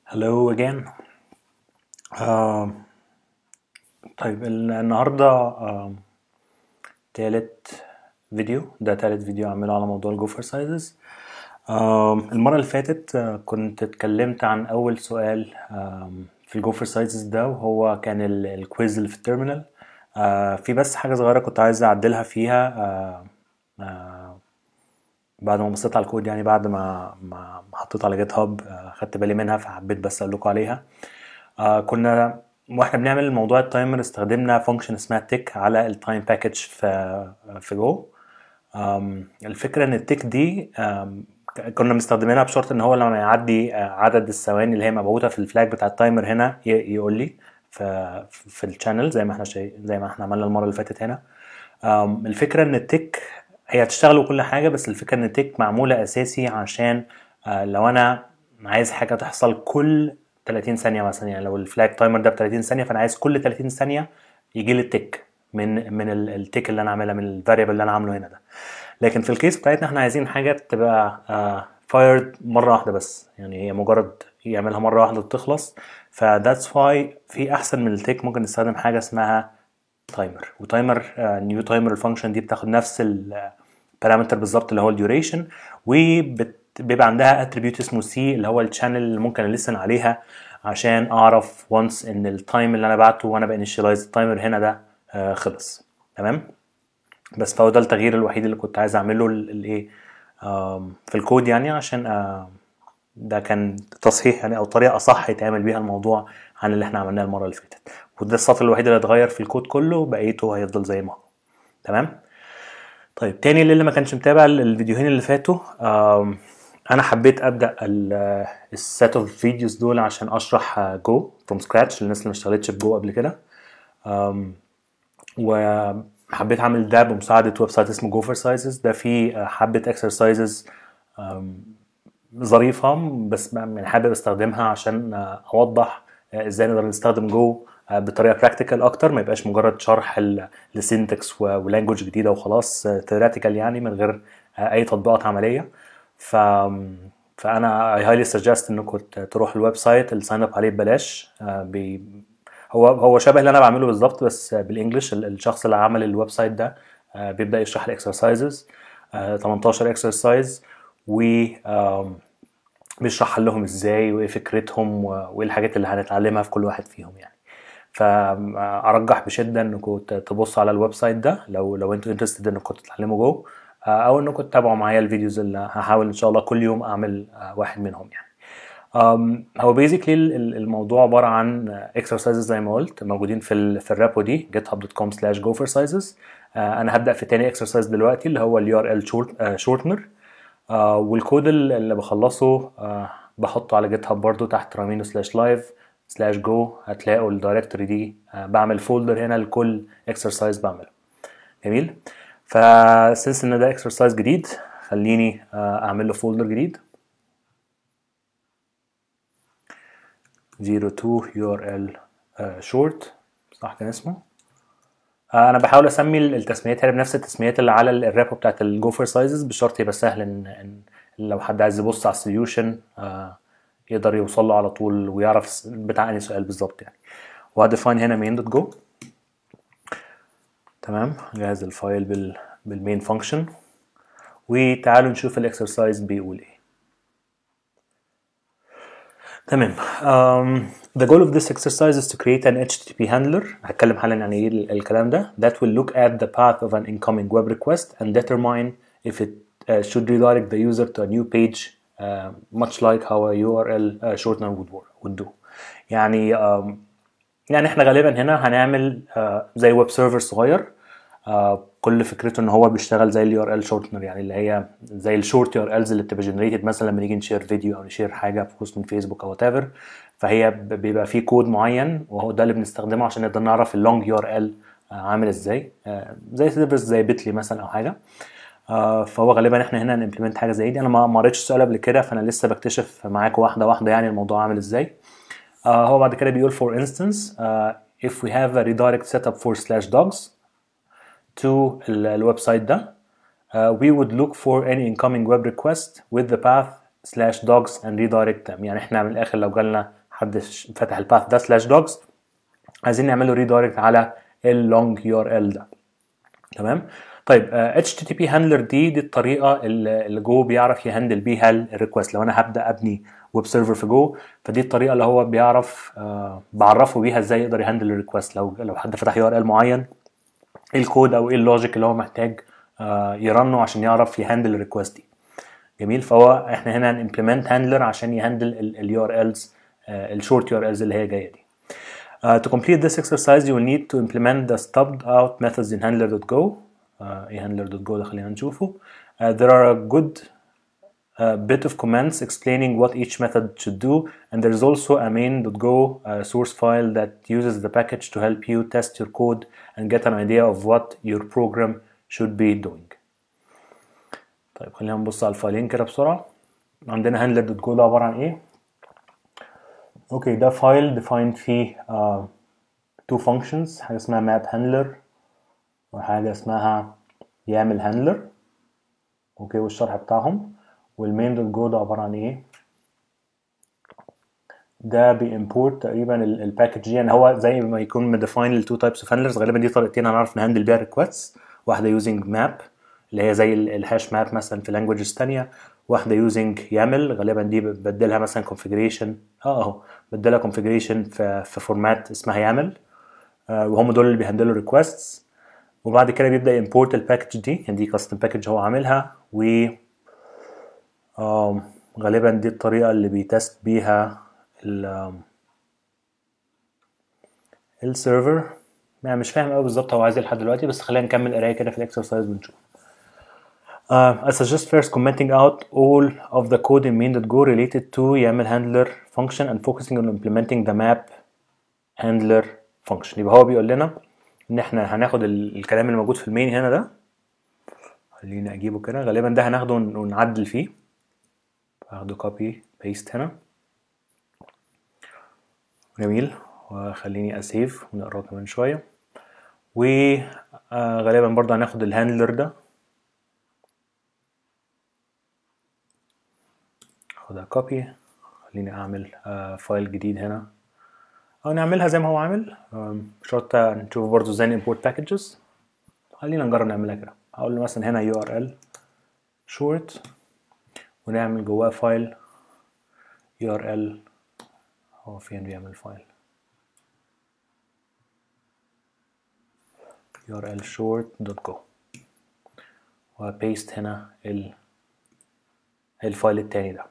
Hello again. آه طيب ال- النهاردة آه تالت فيديو ده تالت فيديو أعمله على موضوع الجوفر سايزز آه المرة اللي فاتت آه كنت اتكلمت عن أول سؤال آه في الجوفر سايزز ده وهو كان ال- الكويز اللي في التيرمينال آه في بس حاجة صغيرة كنت عايز أعدلها فيها آه آه بعد ما بصيت على الكود يعني بعد ما ما ما حطيت على جيت هاب آه، خدت بالي منها فحبيت بس اقول لكم عليها آه كنا واحنا بنعمل موضوع التايمر استخدمنا فانكشن اسمها تيك على التايم باكج في في جو آم، الفكره ان التيك دي آم، ك- كنا مستخدمينها بشرط ان هو لما يعدي آه، عدد الثواني اللي هي مبعوثه في الفلاج بتاع التايمر هنا ي- يقول لي في في الشانل زي ما احنا شيء زي ما احنا عملنا المره اللي فاتت هنا آم، الفكره ان التيك هي هتشتغل وكل حاجه بس الفكره ان التيك معموله اساسي عشان آه، لو انا عايز حاجه تحصل كل 30 ثانيه مثلا يعني لو الفلاج تايمر ده ب 30 ثانيه فانا عايز كل 30 ثانيه يجي لي التيك من من ال- التيك اللي انا عاملها من الفاريبل اللي انا عامله هنا ده لكن في الكيس بتاعتنا احنا عايزين حاجه تبقى فايرد مره واحده بس يعني هي مجرد يعملها مره واحده وتخلص فذاتس واي في احسن من التيك ممكن نستخدم حاجه اسمها تايمر وتايمر نيو تايمر الفانكشن دي بتاخد نفس البارامتر بالظبط اللي هو الديوريشن وبيبقى عندها اتريبيوت اسمه سي اللي هو الشانل اللي ممكن اليسن عليها عشان اعرف وانس ان التايم اللي انا بعته وانا بانيشيلايز التايمر هنا ده آه، خلص تمام بس فهو ده التغيير الوحيد اللي كنت عايز اعمله الايه في الكود يعني عشان آه، ده كان تصحيح يعني او طريقه اصح يتعمل بيها الموضوع عن اللي احنا عملناه المره اللي فاتت وده السطر الوحيد اللي اتغير في الكود كله بقيته هيفضل زي ما هو تمام طيب تاني اللي ما كانش متابع الفيديوهين اللي فاتوا آم، انا حبيت ابدا السيت اوف فيديوز دول عشان اشرح جو فروم سكراتش للناس اللي ما اشتغلتش بجو قبل كده آم، وحبيت اعمل ده بمساعده ويب سايت اسمه جوفر سايزز ده فيه آه، حبه اكسرسايزز ظريفة بس ب- يعني حابب استخدمها عشان آه، اوضح آه، ازاي نقدر نستخدم جو آه، بطريقة براكتيكال اكتر ما يبقاش مجرد شرح لسينتكس ولانجوج جديدة وخلاص ثيوريتيكال يعني من غير آه، اي تطبيقات عملية ف فانا اي هايلي سجست انكم ت- تروحوا الويب سايت الساين اب عليه ببلاش آه، بي هو هو شبه اللي انا بعمله بالظبط بس آه، بالانجلش ال- الشخص اللي عمل الويب سايت ده آه، بيبدا يشرح الاكسرسايزز 18 اكسرسايز و آم، بيشرح لهم ازاي وايه فكرتهم و- وايه الحاجات اللي هنتعلمها في كل واحد فيهم يعني فارجح بشده انكم ت- تبصوا على الويب سايت ده لو لو انتوا انترستد انكم تتعلموا جو آه، او انكم تتابعوا معايا الفيديوز اللي هحاول ان شاء الله كل يوم اعمل آه، واحد منهم يعني أم، هو بيزيكلي الموضوع عباره عن اكسرسايزز زي ما قلت موجودين في ال في الرابو دي github.com slash gophersizes آه، انا هبدا في تاني اكسرسايز دلوقتي اللي هو اليو ار ال شورتنر والكود ال- اللي بخلصه آه، بحطه على جيت هاب برضو تحت رامينو سلاش لايف سلاش جو هتلاقوا الدايركتوري دي آه، بعمل فولدر هنا لكل اكسرسايز بعمله جميل فسنس ان ده اكسرسايز جديد خليني آه، اعمل له فولدر جديد 02 URL آه، short صح كان اسمه آه، انا بحاول اسمي التسميات هي بنفس التسميات اللي على الرابو بتاعت الجوفر سايزز بشرط يبقى سهل ان ان لو حد عايز يبص على السوليوشن يقدر يوصل له على طول ويعرف س- بتاع انهي سؤال بالظبط يعني وهديفاين هنا main دوت جو تمام جهز الفايل بال بالمين فانكشن وتعالوا نشوف الاكسرسايز بيقول ايه تمام um, the goal of this exercise is to create an HTTP handler هتكلم حالا عن ايه ال- الكلام ده that will look at the path of an incoming web request and determine if it uh, should redirect the user to a new page uh, much like how a URL uh, shortener would work would do يعني um, يعني احنا غالبا هنا هنعمل آه، زي ويب سيرفر صغير آه، كل فكرته ان هو بيشتغل زي اليو ار ال شورتنر يعني اللي هي زي الشورت يو ار الز اللي بتبقى جنريتد مثلا لما نيجي نشير فيديو او نشير حاجه في بوست من فيسبوك او وات ايفر فهي ب- بيبقى فيه كود معين وهو ده اللي بنستخدمه عشان نقدر نعرف اللونج يو ار ال عامل ازاي آه، زي سيرفرز زي بيتلي مثلا او حاجه آه، فهو غالبا احنا هنا هنimplement حاجه زي دي انا ما ما قريتش السؤال قبل كده فانا لسه بكتشف معاكم واحده واحده يعني الموضوع عامل ازاي آه، هو بعد كده بيقول for instance آه، if we have a redirect setup for slash dogs to ال- الويب سايت ده uh, we would look for any incoming web request with the path سلاش دوجز and redirect them يعني احنا من الاخر لو جالنا حد ش- فتح الباث ده سلاش دوجز عايزين نعمل له ريدايركت على اللونج يو ار ال ده تمام طيب آه، HTTP هاندلر دي دي الطريقه اللي اللي جو بيعرف يهندل بيها الريكوست لو انا هبدا ابني ويب سيرفر في جو فدي الطريقه اللي هو بيعرف آه بعرفه بيها ازاي يقدر يهندل الريكوست لو لو حد فتح يو ار ال معين ايه الكود او ايه اللوجيك اللي هو محتاج آه يرنه عشان يعرف يهندل الريكوست دي جميل فهو احنا هنا هنimplement هاندلر عشان يهندل اليو ار الز الشورت يو ار الز اللي هي جايه دي Uh, to complete this exercise, you will need to implement the stubbed out methods in handler.go. Uh, ايه handler.go ده خلينا نشوفه. Uh, there are a good uh, bit of comments explaining what each method should do, and there is also a main.go uh, source file that uses the package to help you test your code and get an idea of what your program should be doing. طيب خلينا نبص على الفايلين كده بسرعة. عندنا handler.go ده عبارة عن ايه؟ اوكي ده فايل defined فيه uh, two functions حاجة اسمها map handler وحاجة اسمها يعمل handler اوكي والشرح بتاعهم والمين دوت جو ده عبارة عن ايه ده بيمبورت تقريبا الباكج دي يعني هو زي ما يكون مديفاين التو تايبس اوف هاندلرز غالبا دي طريقتين هنعرف نهندل بيها ريكويستس واحدة يوزنج ماب اللي هي زي الهاش ماب مثلا في لانجوجز تانية واحدة يوزنج يامل غالبا دي بدلها مثلا كونفيجريشن اه اهو بدلها كونفيجريشن في في فورمات اسمها يامل آه وهم دول اللي بيهندلوا ريكويستس وبعد كده بيبدا يمبورت الباكج دي يعني دي كاستم باكج هو عاملها و آم، غالبا دي الطريقه اللي بيتست بيها ال آم، السيرفر يعني مش فاهم قوي بالظبط هو عايز ايه لحد دلوقتي بس خلينا نكمل قرايه كده في الاكسرسايز ونشوف Uh, I suggest first commenting out all of the code in main.go related to YAML handler function and focusing on implementing the map handler function يبقى هو بيقول لنا ان احنا هناخد ال- الكلام اللي موجود في المين هنا ده خليني اجيبه كده غالبا ده هناخده ون- ونعدل فيه هاخده كوبي بيست هنا جميل وخليني اسيف ونقراه كمان شويه وغالبا برضه هناخد الهاندلر ده خدها كوبي خليني اعمل آه، فايل جديد هنا او نعملها زي ما هو عامل آم، شرط نشوف برضو ازاي نimport packages خلينا نجرب نعملها كده هقول له مثلا هنا url short ونعمل جواه فايل url هو فين بيعمل فايل url short.go وبيست هنا ال الفايل التاني ده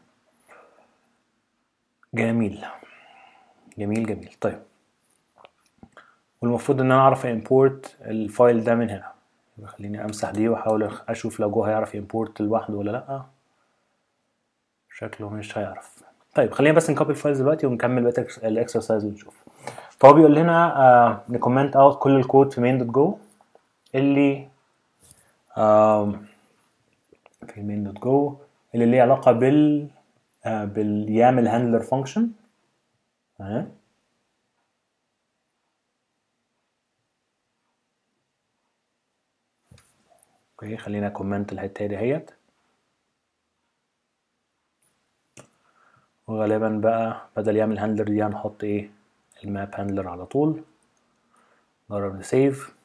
جميل جميل جميل طيب والمفروض ان انا اعرف امبورت الفايل ده من هنا يبقى خليني امسح دي واحاول اشوف لو جوه هيعرف امبورت لوحده ولا لا شكله مش هيعرف طيب خلينا بس نكوبي الفايلز دلوقتي ونكمل بقيه الاكسرسايز ونشوف فهو بيقول لنا آه نكومنت اوت كل الكود في main دوت جو اللي آم، في main دوت جو اللي ليه علاقه بال آه باليامل هاندلر فانكشن اهي اوكي خلينا كومنت الحته دي اهيت وغالبا بقى بدل يعمل هاندلر دي هنحط ايه الماب هاندلر على طول نجرب نسيف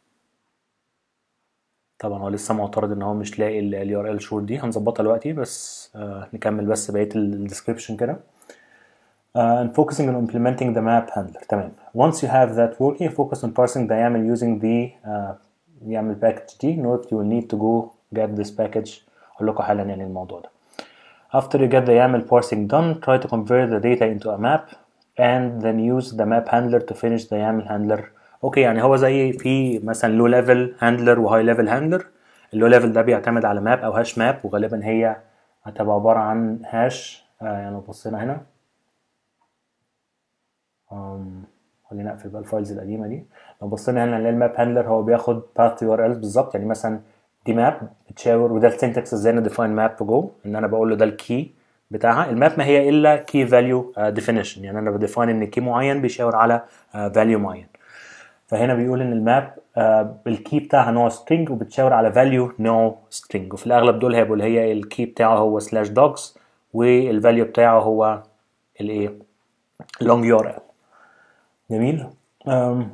طبعا هو لسه معترض ان هو مش لاقي اليو ار ال شور دي هنظبطها دلوقتي بس آه نكمل بس بقيه الديسكربشن كده uh, and focusing on implementing the map handler تمام once you have that working focus on parsing the YAML using the uh, YAML package دي note you will need to go get this package اقول لكم حالا يعني الموضوع ده after you get the YAML parsing done try to convert the data into a map and then use the map handler to finish the YAML handler اوكي يعني هو زي في مثلا low level handler و high level handler اللو level ده بيعتمد على ماب او هاش ماب وغالبا هي هتبقى عبارة عن هاش آه يعني لو بصينا هنا أم، خلينا نقفل بقى الفايلز القديمه دي لو بصينا هنا نلاقي الماب هاندلر هو بياخد باث يو ار الز بالظبط يعني مثلا دي ماب بتشاور وده السنتكس ازاي انا ديفاين ماب جو ان انا بقول له ده الكي بتاعها الماب ما هي الا كي فاليو ديفينيشن يعني انا بديفاين ان كي معين بيشاور على فاليو معين فهنا بيقول ان الماب الكي بتاعها نوع سترينج وبتشاور على فاليو نوع سترينج وفي الاغلب دول هيبقوا اللي هي الكي بتاعه هو سلاش دوجز والفاليو بتاعه هو الايه long URL جميل أم.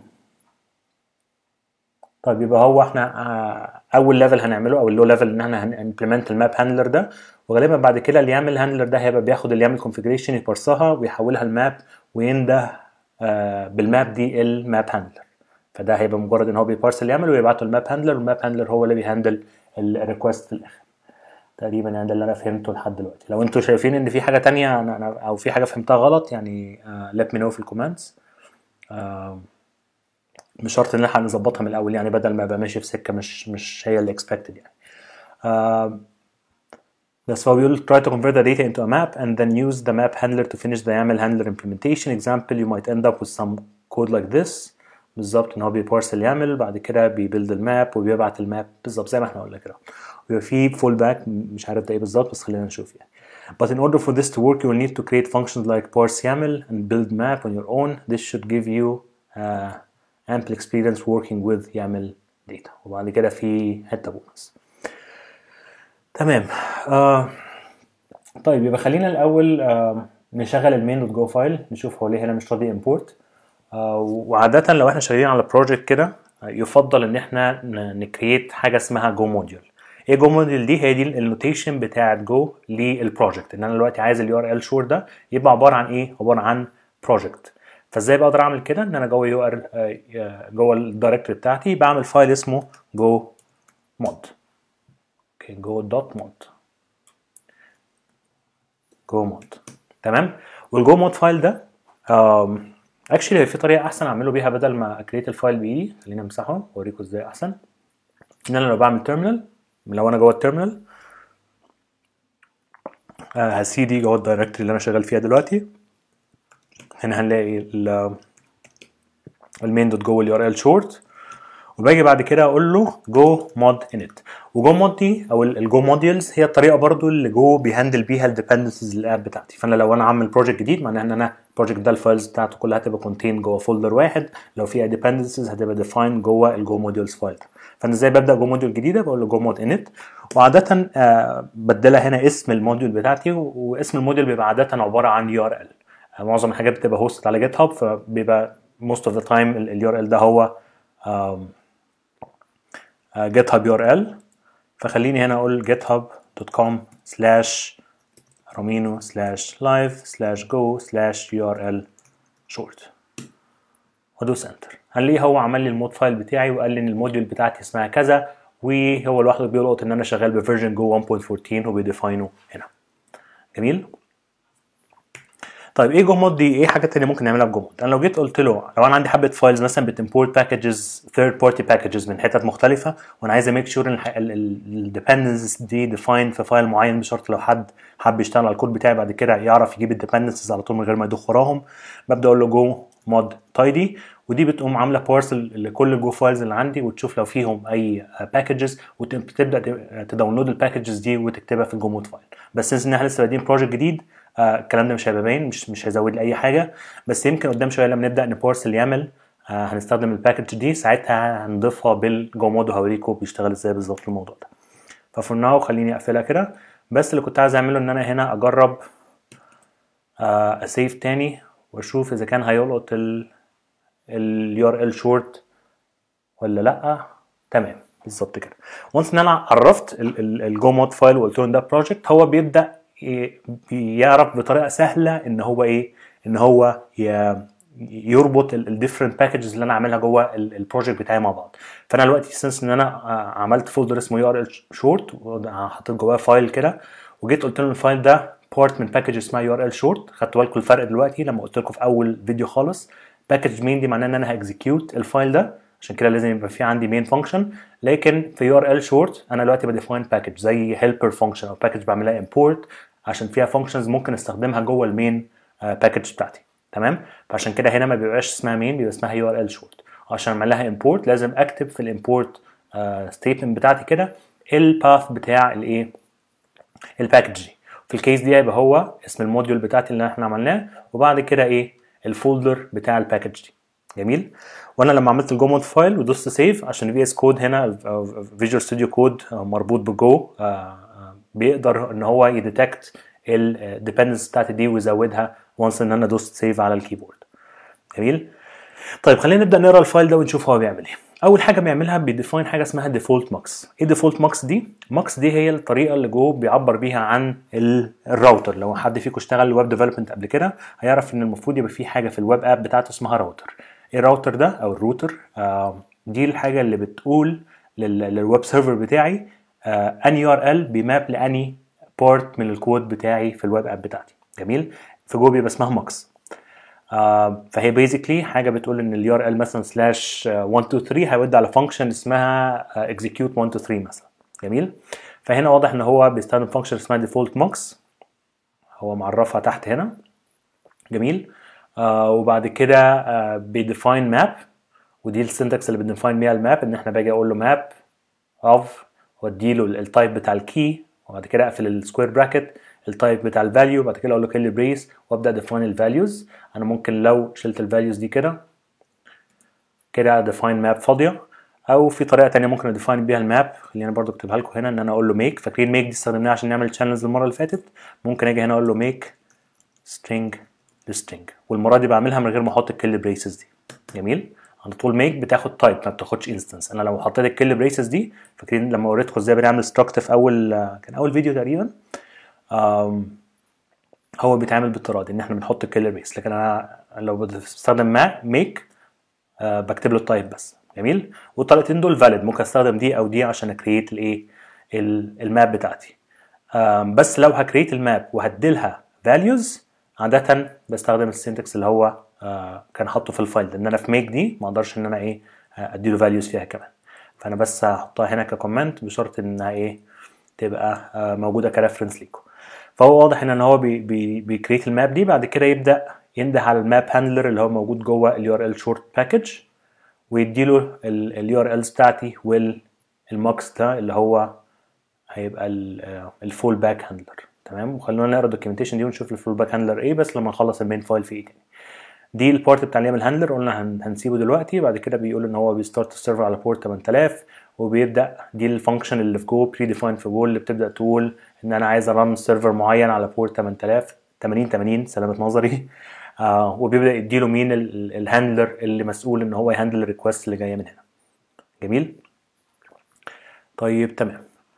طيب يبقى هو احنا آه، اول ليفل هنعمله او اللو ليفل ان احنا هنimplement الماب هاندلر ده وغالبا بعد كده اللي يعمل هاندلر ده هيبقى بياخد اللي يعمل كونفيجريشن يبرسها ويحولها الماب وينده آه، بالماب دي الماب هاندلر فده هيبقى مجرد ان هو بيبارس اللي يعمل ويبعته الماب هاندلر والماب هاندلر هو اللي بيهندل الريكوست في الاخر تقريبا يعني ده اللي انا فهمته لحد دلوقتي لو انتوا شايفين ان في حاجه تانية أنا أنا او في حاجه فهمتها غلط يعني uh, let me know في الكومنتس uh, مش شرط ان احنا نظبطها من الاول يعني بدل ما ابقى ماشي في سكه مش مش هي اللي expected يعني uh, بس هو بيقول try to convert the data into a map and then use the map handler to finish the YAML handler implementation example you might end up with some code like this بالظبط ان هو بيبارس اللي يعمل بعد كده بيبيلد الماب وبيبعت الماب بالظبط زي ما احنا قلنا كده ويبقى في فول باك مش عارف ده ايه بالظبط بس خلينا نشوف يعني But in order for this to work, you will need to create functions like parse YAML and build map on your own. This should give you uh, ample experience working with YAML data. وبعد كده في حتة بونص. تمام. آه طيب يبقى خلينا الأول آه نشغل المين دوت جو فايل نشوف هو ليه هنا مش راضي import. آه وعادة لو احنا شغالين على بروجكت كده يفضل ان احنا نكريت حاجة اسمها جو موديول. ايه جو موديل دي هي دي النوتيشن بتاعت جو للبروجكت ان انا دلوقتي عايز اليو ار ال شور ده يبقى عباره عن ايه عباره عن بروجكت فازاي بقدر اعمل كده ان انا جوه يو ار جوه الدايركتوري بتاعتي بعمل فايل اسمه جو مود اوكي جو دوت مود جو مود تمام والجو مود فايل ده اكشلي في طريقه احسن اعمله بيها بدل ما اكريت الفايل بايدي خلينا امسحه واوريكم ازاي احسن ان انا لو بعمل تيرمينال لو انا جوه التيرمينال آه هسيدي جوه الدايركتوري اللي انا شغال فيها دلوقتي هنا هنلاقي المين دوت جوه اليو ار ال شورت وباجي بعد كده اقول له جو مود انت وجو مود دي او الجو موديولز هي الطريقه برضو اللي جو بيهندل بيها الديبندنسز للاب بتاعتي فانا لو انا عامل بروجكت جديد معناها ان انا البروجكت ده الفايلز بتاعته كلها هتبقى كونتين جوه فولدر واحد لو فيها ديبندنسز هتبقى ديفاين جوه الجو موديولز فايل فانا ازاي ببدا جو موديول جديده بقول له جو مود انت وعاده آه بدلها هنا اسم الموديول بتاعتي واسم الموديول بيبقى عاده عباره عن يو ار ال معظم الحاجات بتبقى هوست على جيت هاب فبيبقى most of the time اليو ار ال ده هو جيت هاب يو ار ال فخليني هنا اقول github.com slash romino slash live slash go slash url short وادوس انتر هنلاقيه هو عمل لي المود فايل بتاعي وقال لي ان الموديول بتاعتي اسمها كذا وهو لوحده بيلقط ان انا شغال بفيرجن جو 1.14 وبيديفاينه هنا جميل طيب ايه جو مود دي ايه حاجات تانية ممكن نعملها بجو مود انا لو جيت قلت له لو انا عندي حبه فايلز مثلا بتمبورت باكجز ثيرد بارتي باكجز من حتت مختلفه وانا عايز اميك شور ان الديبندنسز دي ديفاين في فايل معين بشرط لو حد حب يشتغل على الكود بتاعي بعد كده يعرف يجيب الديبندنسز على طول من غير ما يدوخ وراهم ببدا اقول له جو مود تايدي ودي بتقوم عامله بارسل لكل الجو فايلز اللي عندي وتشوف لو فيهم اي باكجز وتبدا تداونلود الباكجز دي وتكتبها في الجو مود فايل بس سنس ان احنا لسه بادئين بروجكت جديد آه الكلام ده مش هيبقى باين مش مش هيزود لي اي حاجه بس يمكن قدام شويه لما نبدا نبارس اللي يعمل آه هنستخدم الباكج دي ساعتها هنضيفها بالجو مود وهوريكم بيشتغل ازاي بالظبط الموضوع ده ففور ناو خليني اقفلها كده بس اللي كنت عايز اعمله ان انا هنا اجرب آه اسيف تاني واشوف اذا كان هيلقط اليو ار ال شورت ولا لا تمام بالظبط كده وانس ان انا عرفت الجو مود فايل وقلت له ده بروجكت هو بيبدا يعرف بطريقه سهله ان هو ايه ان هو يربط الديفرنت باكجز اللي انا عاملها جوه البروجكت بتاعي مع بعض فانا دلوقتي سنس ان انا عملت فولدر اسمه يو ار ال شورت حطيت جواه فايل كده وجيت قلت له الفايل ده بارت من باكج اسمها يو ار ال شورت خدتوا بالكم الفرق دلوقتي لما قلت لكم في اول فيديو خالص باكج مين دي معناه ان انا هاكزكيوت الفايل ده عشان كده لازم يبقى في عندي مين فانكشن لكن في يو ار ال شورت انا دلوقتي بديفاين باكج زي هيلبر فانكشن او باكج بعملها امبورت عشان فيها فانكشنز ممكن استخدمها جوه المين باكج بتاعتي تمام فعشان كده هنا ما بيبقاش اسمها مين بيبقى اسمها يو ار ال شورت عشان اعمل لها امبورت لازم اكتب في الامبورت ستيتمنت بتاعتي كده الباث بتاع الايه الباكج دي في الكيس دي هيبقى هو اسم الموديول بتاعتي اللي احنا عملناه وبعد كده ايه الفولدر بتاع الباكج دي جميل وانا لما عملت الجو مود فايل ودوست سيف عشان في اس كود هنا فيجوال ستوديو كود مربوط بجو بيقدر ان هو يديتكت الديبندنس بتاعتي دي ويزودها وانس ان انا دوست سيف على الكيبورد جميل طيب خلينا نبدا نقرا الفايل ده ونشوف هو بيعمل ايه اول حاجه بيعملها بيديفاين حاجه اسمها ديفولت ماكس ايه ديفولت ماكس دي ماكس دي هي الطريقه اللي جوه بيعبر بيها عن الراوتر لو حد فيكم اشتغل ويب ديفلوبمنت قبل كده هيعرف ان المفروض يبقى في حاجه في الويب اب بتاعته اسمها راوتر ايه الراوتر ده او الروتر آه دي الحاجه اللي بتقول للويب سيرفر بتاعي آه اني يو ار ال بيماب لاني بارت من الكود بتاعي في الويب اب بتاعتي جميل في جوه بيبقى اسمها ماكس آه فهي بيزيكلي حاجه بتقول ان اليو ار ال مثلا سلاش 123 هيودي على فانكشن اسمها اكزيكيوت 123 مثلا جميل فهنا واضح ان هو بيستخدم فانكشن اسمها ديفولت ماكس هو معرفها تحت هنا جميل آه وبعد كده آه بيديفاين ماب ودي السنتكس اللي بنديفاين بيها الماب ان احنا باجي اقول له ماب اوف وادي له التايب بتاع الكي وبعد كده اقفل السكوير براكت التايب بتاع الفاليو وبعد كده اقول له كيل بريس وابدا ديفاين الفاليوز انا ممكن لو شلت الفاليوز دي كده كده ديفاين ماب فاضيه او في طريقه تانية ممكن اديفاين بيها الماب خلينا برضو اكتبها لكم هنا ان انا اقول له ميك فاكرين ميك دي استخدمناها عشان نعمل تشانلز المره اللي فاتت ممكن اجي هنا اقول له ميك string string والمره دي بعملها من غير ما احط الكيل بريسز دي جميل على طول ميك بتاخد تايب ما بتاخدش انستنس انا لو حطيت الكيل بريسز دي فاكرين لما وريتكم ازاي بنعمل ستراكت في اول كان اول فيديو تقريبا هو بيتعمل بالطريقه دي ان احنا بنحط الكيلر بيس لكن انا لو بستخدم ميك آه بكتب له التايب بس جميل والطريقتين دول فاليد ممكن استخدم دي او دي عشان اكريت الايه الماب بتاعتي آه بس لو هكريت الماب وهديلها فاليوز عاده بستخدم السنتكس اللي هو آه كان حاطه في الفايل لان انا في ميك دي ما اقدرش ان انا ايه اديله فاليوز فيها كمان فانا بس هحطها هنا ككومنت بشرط انها ايه تبقى موجوده كريفرنس ليكم فهو واضح ان هو بي بي بيكريت الماب دي بعد كده يبدا ينده على الماب هاندلر اللي هو موجود جوه اليو ار ال شورت باكج ويديله اليو ار الز بتاعتي والماكس ده اللي هو هيبقى الفول باك هاندلر تمام وخلونا نقرا الدوكيومنتيشن دي ونشوف الفول باك هاندلر ايه بس لما نخلص المين فايل في ايه تاني دي البورت بتاع اليام الهاندلر قلنا هنسيبه دلوقتي بعد كده بيقول ان هو بيستارت السيرفر على بورت 8000 وبيبدا دي الفانكشن اللي في جو بري ديفايند في جو اللي بتبدا تقول ان انا عايز ارن سيرفر معين على بورت 8000 80 80 سلامه نظري آه وبيبدا يديله مين الهاندلر اللي مسؤول ان هو يهندل الريكوست اللي جايه من هنا جميل طيب تمام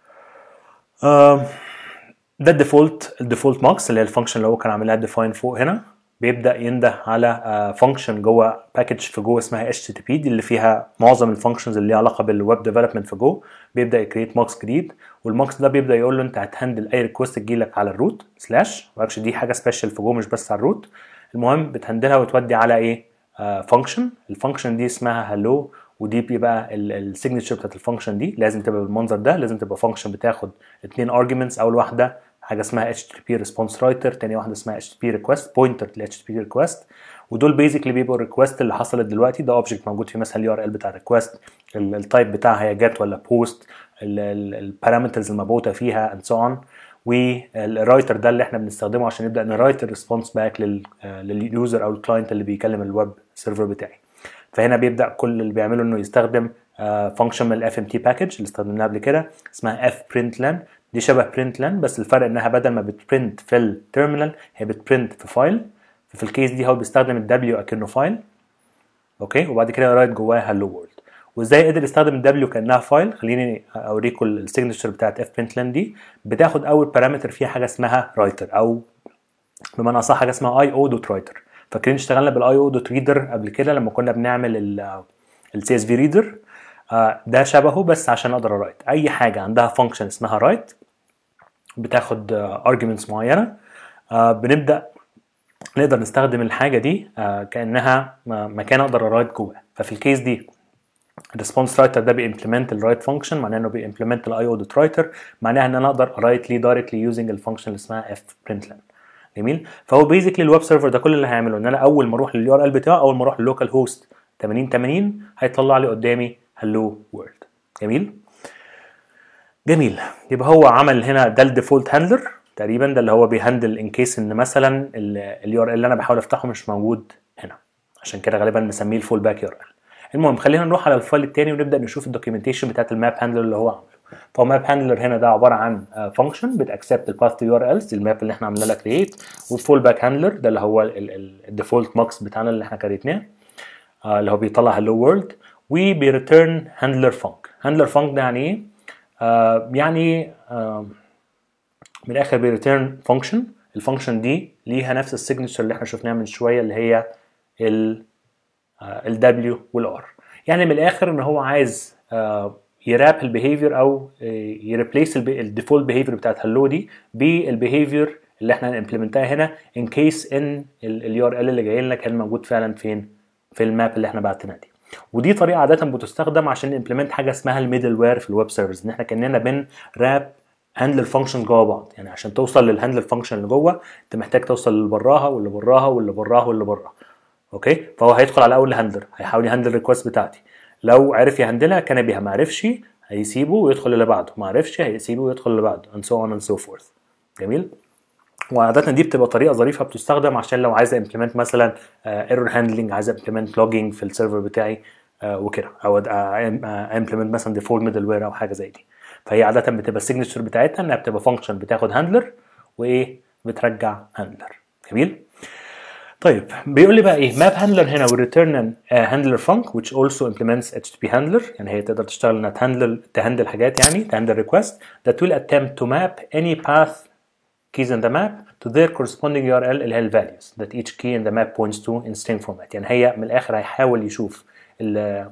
آه ده الديفولت الديفولت ماكس اللي هي الفانكشن اللي هو كان عاملها ديفاين فوق هنا بيبدا ينده على فانكشن جوه باكج في جوه اسمها اتش تي بي دي اللي فيها معظم الفانكشنز اللي ليها علاقه بالويب ديفلوبمنت في جو بيبدا يكريت ماكس جديد والماكس ده بيبدا يقول له انت هتهندل اي ريكوست تجيلك على الروت سلاش واكش دي حاجه سبيشال في جو مش بس على الروت المهم بتهندلها وتودي على ايه فانكشن الفانكشن دي اسمها هلو ودي بيبقى السيجنتشر بتاعت الفانكشن دي لازم تبقى بالمنظر ده لازم تبقى فانكشن بتاخد اثنين ارجيومنتس اول واحده حاجه اسمها HTTP response writer تاني واحده اسمها HTTP request pointer ل HTTP request ودول بيزيكلي بيبقوا الريكوست اللي حصلت دلوقتي ده اوبجكت موجود في مثلا اليو ار ال بتاع الريكوست التايب بتاعها هي جت ولا بوست البارامترز المبعوثه فيها اند سو اون والرايتر ده اللي احنا بنستخدمه عشان نبدا نرايت الريسبونس باك لليوزر او الكلاينت اللي بيكلم الويب سيرفر بتاعي فهنا بيبدا كل اللي بيعمله انه يستخدم فانكشن من الاف ام تي باكج اللي استخدمناها قبل كده اسمها اف برنت لان دي شبه برنت لان بس الفرق انها بدل ما بتبرنت في التيرمينال هي بتبرنت في فايل في الكيس دي هو بيستخدم الدبليو اكنه فايل اوكي وبعد كده يرايت جواها هلو وورلد وازاي قدر يستخدم الدبليو كانها فايل خليني اوريكم السيجنتشر بتاعت اف برنت لان دي بتاخد اول بارامتر فيها حاجه اسمها رايتر او بمعنى اصح حاجه اسمها اي او دوت رايتر فاكرين اشتغلنا بالاي او دوت ريدر قبل كده لما كنا بنعمل السي اس في ريدر ده شبهه بس عشان اقدر ارايت اي حاجه عندها فانكشن اسمها رايت بتاخد ارجيومنتس معينه بنبدا نقدر نستخدم الحاجه دي كانها مكان اقدر ارايت جواه ففي الكيس دي الريسبونس رايتر ده بيمبلمنت الرايت فانكشن معناه انه بيمبلمنت الاي او دوت رايتر معناها ان انا اقدر ارايت ليه دايركتلي يوزنج الفانكشن اللي اسمها اف برنتلن جميل فهو بيزيكلي الويب سيرفر ده كل اللي هيعمله ان انا اول ما اروح لليو ار ال بتاعه اول ما اروح للوكال هوست 8080 هيطلع لي قدامي هلو وورلد جميل جميل يبقى هو عمل هنا ده الديفولت هاندلر تقريبا ده اللي هو بيهندل ان كيس ان مثلا اليو ار ال اللي انا بحاول افتحه مش موجود هنا عشان كده غالبا مسميه الفول باك يو ار ال المهم خلينا نروح على الفايل التاني ونبدا نشوف الدوكيومنتيشن بتاعت الماب هاندلر اللي هو عامله فهو ماب هاندلر هنا ده عباره عن فانكشن بتاكسبت الباث تو يو ار الز الماب اللي احنا عملنا لها كرييت والفول باك هاندلر ده اللي هو الديفولت ماكس بتاعنا اللي احنا كريتناه آه، اللي هو بيطلع هلو وورلد وبيريتيرن هاندلر فانك هاندلر فانك ده يعني ايه؟ آه، يعني آه، من الاخر بيريتيرن فانكشن الفانكشن دي ليها نفس السيجنتشر اللي احنا شفناها من شويه اللي هي ال الدبليو والار يعني من الاخر ان هو عايز آه، يراب البيهيفير او يريبليس الديفولت بيهيفير بتاعت هلو دي بالبيهيفير اللي احنا هنمبلمنتها هنا ان كيس ان اليو ار ال اللي جاي لنا كان موجود فعلا فين في الماب اللي احنا بعتناها دي ودي طريقه عاده بتستخدم عشان نمبلمنت حاجه اسمها الميدل وير في الويب سيرفيس ان احنا كاننا بن راب هاندلر فانكشن جوه بعض يعني عشان توصل للهاندلر فانكشن اللي جوه انت محتاج توصل اللي براها واللي براها واللي براها واللي براها اوكي فهو هيدخل على اول هاندلر هيحاول يهندل الريكوست بتاعتي لو عرف يهندلها كان بيها ما عرفش هيسيبه ويدخل اللي بعده ما عرفش هيسيبه ويدخل اللي بعده and so on and so forth جميل وعادة دي بتبقى طريقة ظريفة بتستخدم عشان لو عايز امبلمنت مثلا ايرور هاندلنج عايز امبلمنت لوجينج في السيرفر بتاعي آه، وكده او امبلمنت مثلا ديفولت ميدل وير او حاجة زي دي فهي عادة بتبقى السيجنتشر بتاعتها انها بتبقى فانكشن بتاخد هاندلر وايه بترجع هاندلر جميل طيب بيقول لي بقى ايه ماب هاندلر هنا والريتيرن هاندلر فانك which also implements HTTP handler يعني هي تقدر تشتغل انها تهندل تهندل حاجات يعني تهندل request that will attempt to map any path keys in the map to their corresponding URL اللي هي ال values that each key in the map points to in string format يعني هي من الاخر هيحاول يشوف ال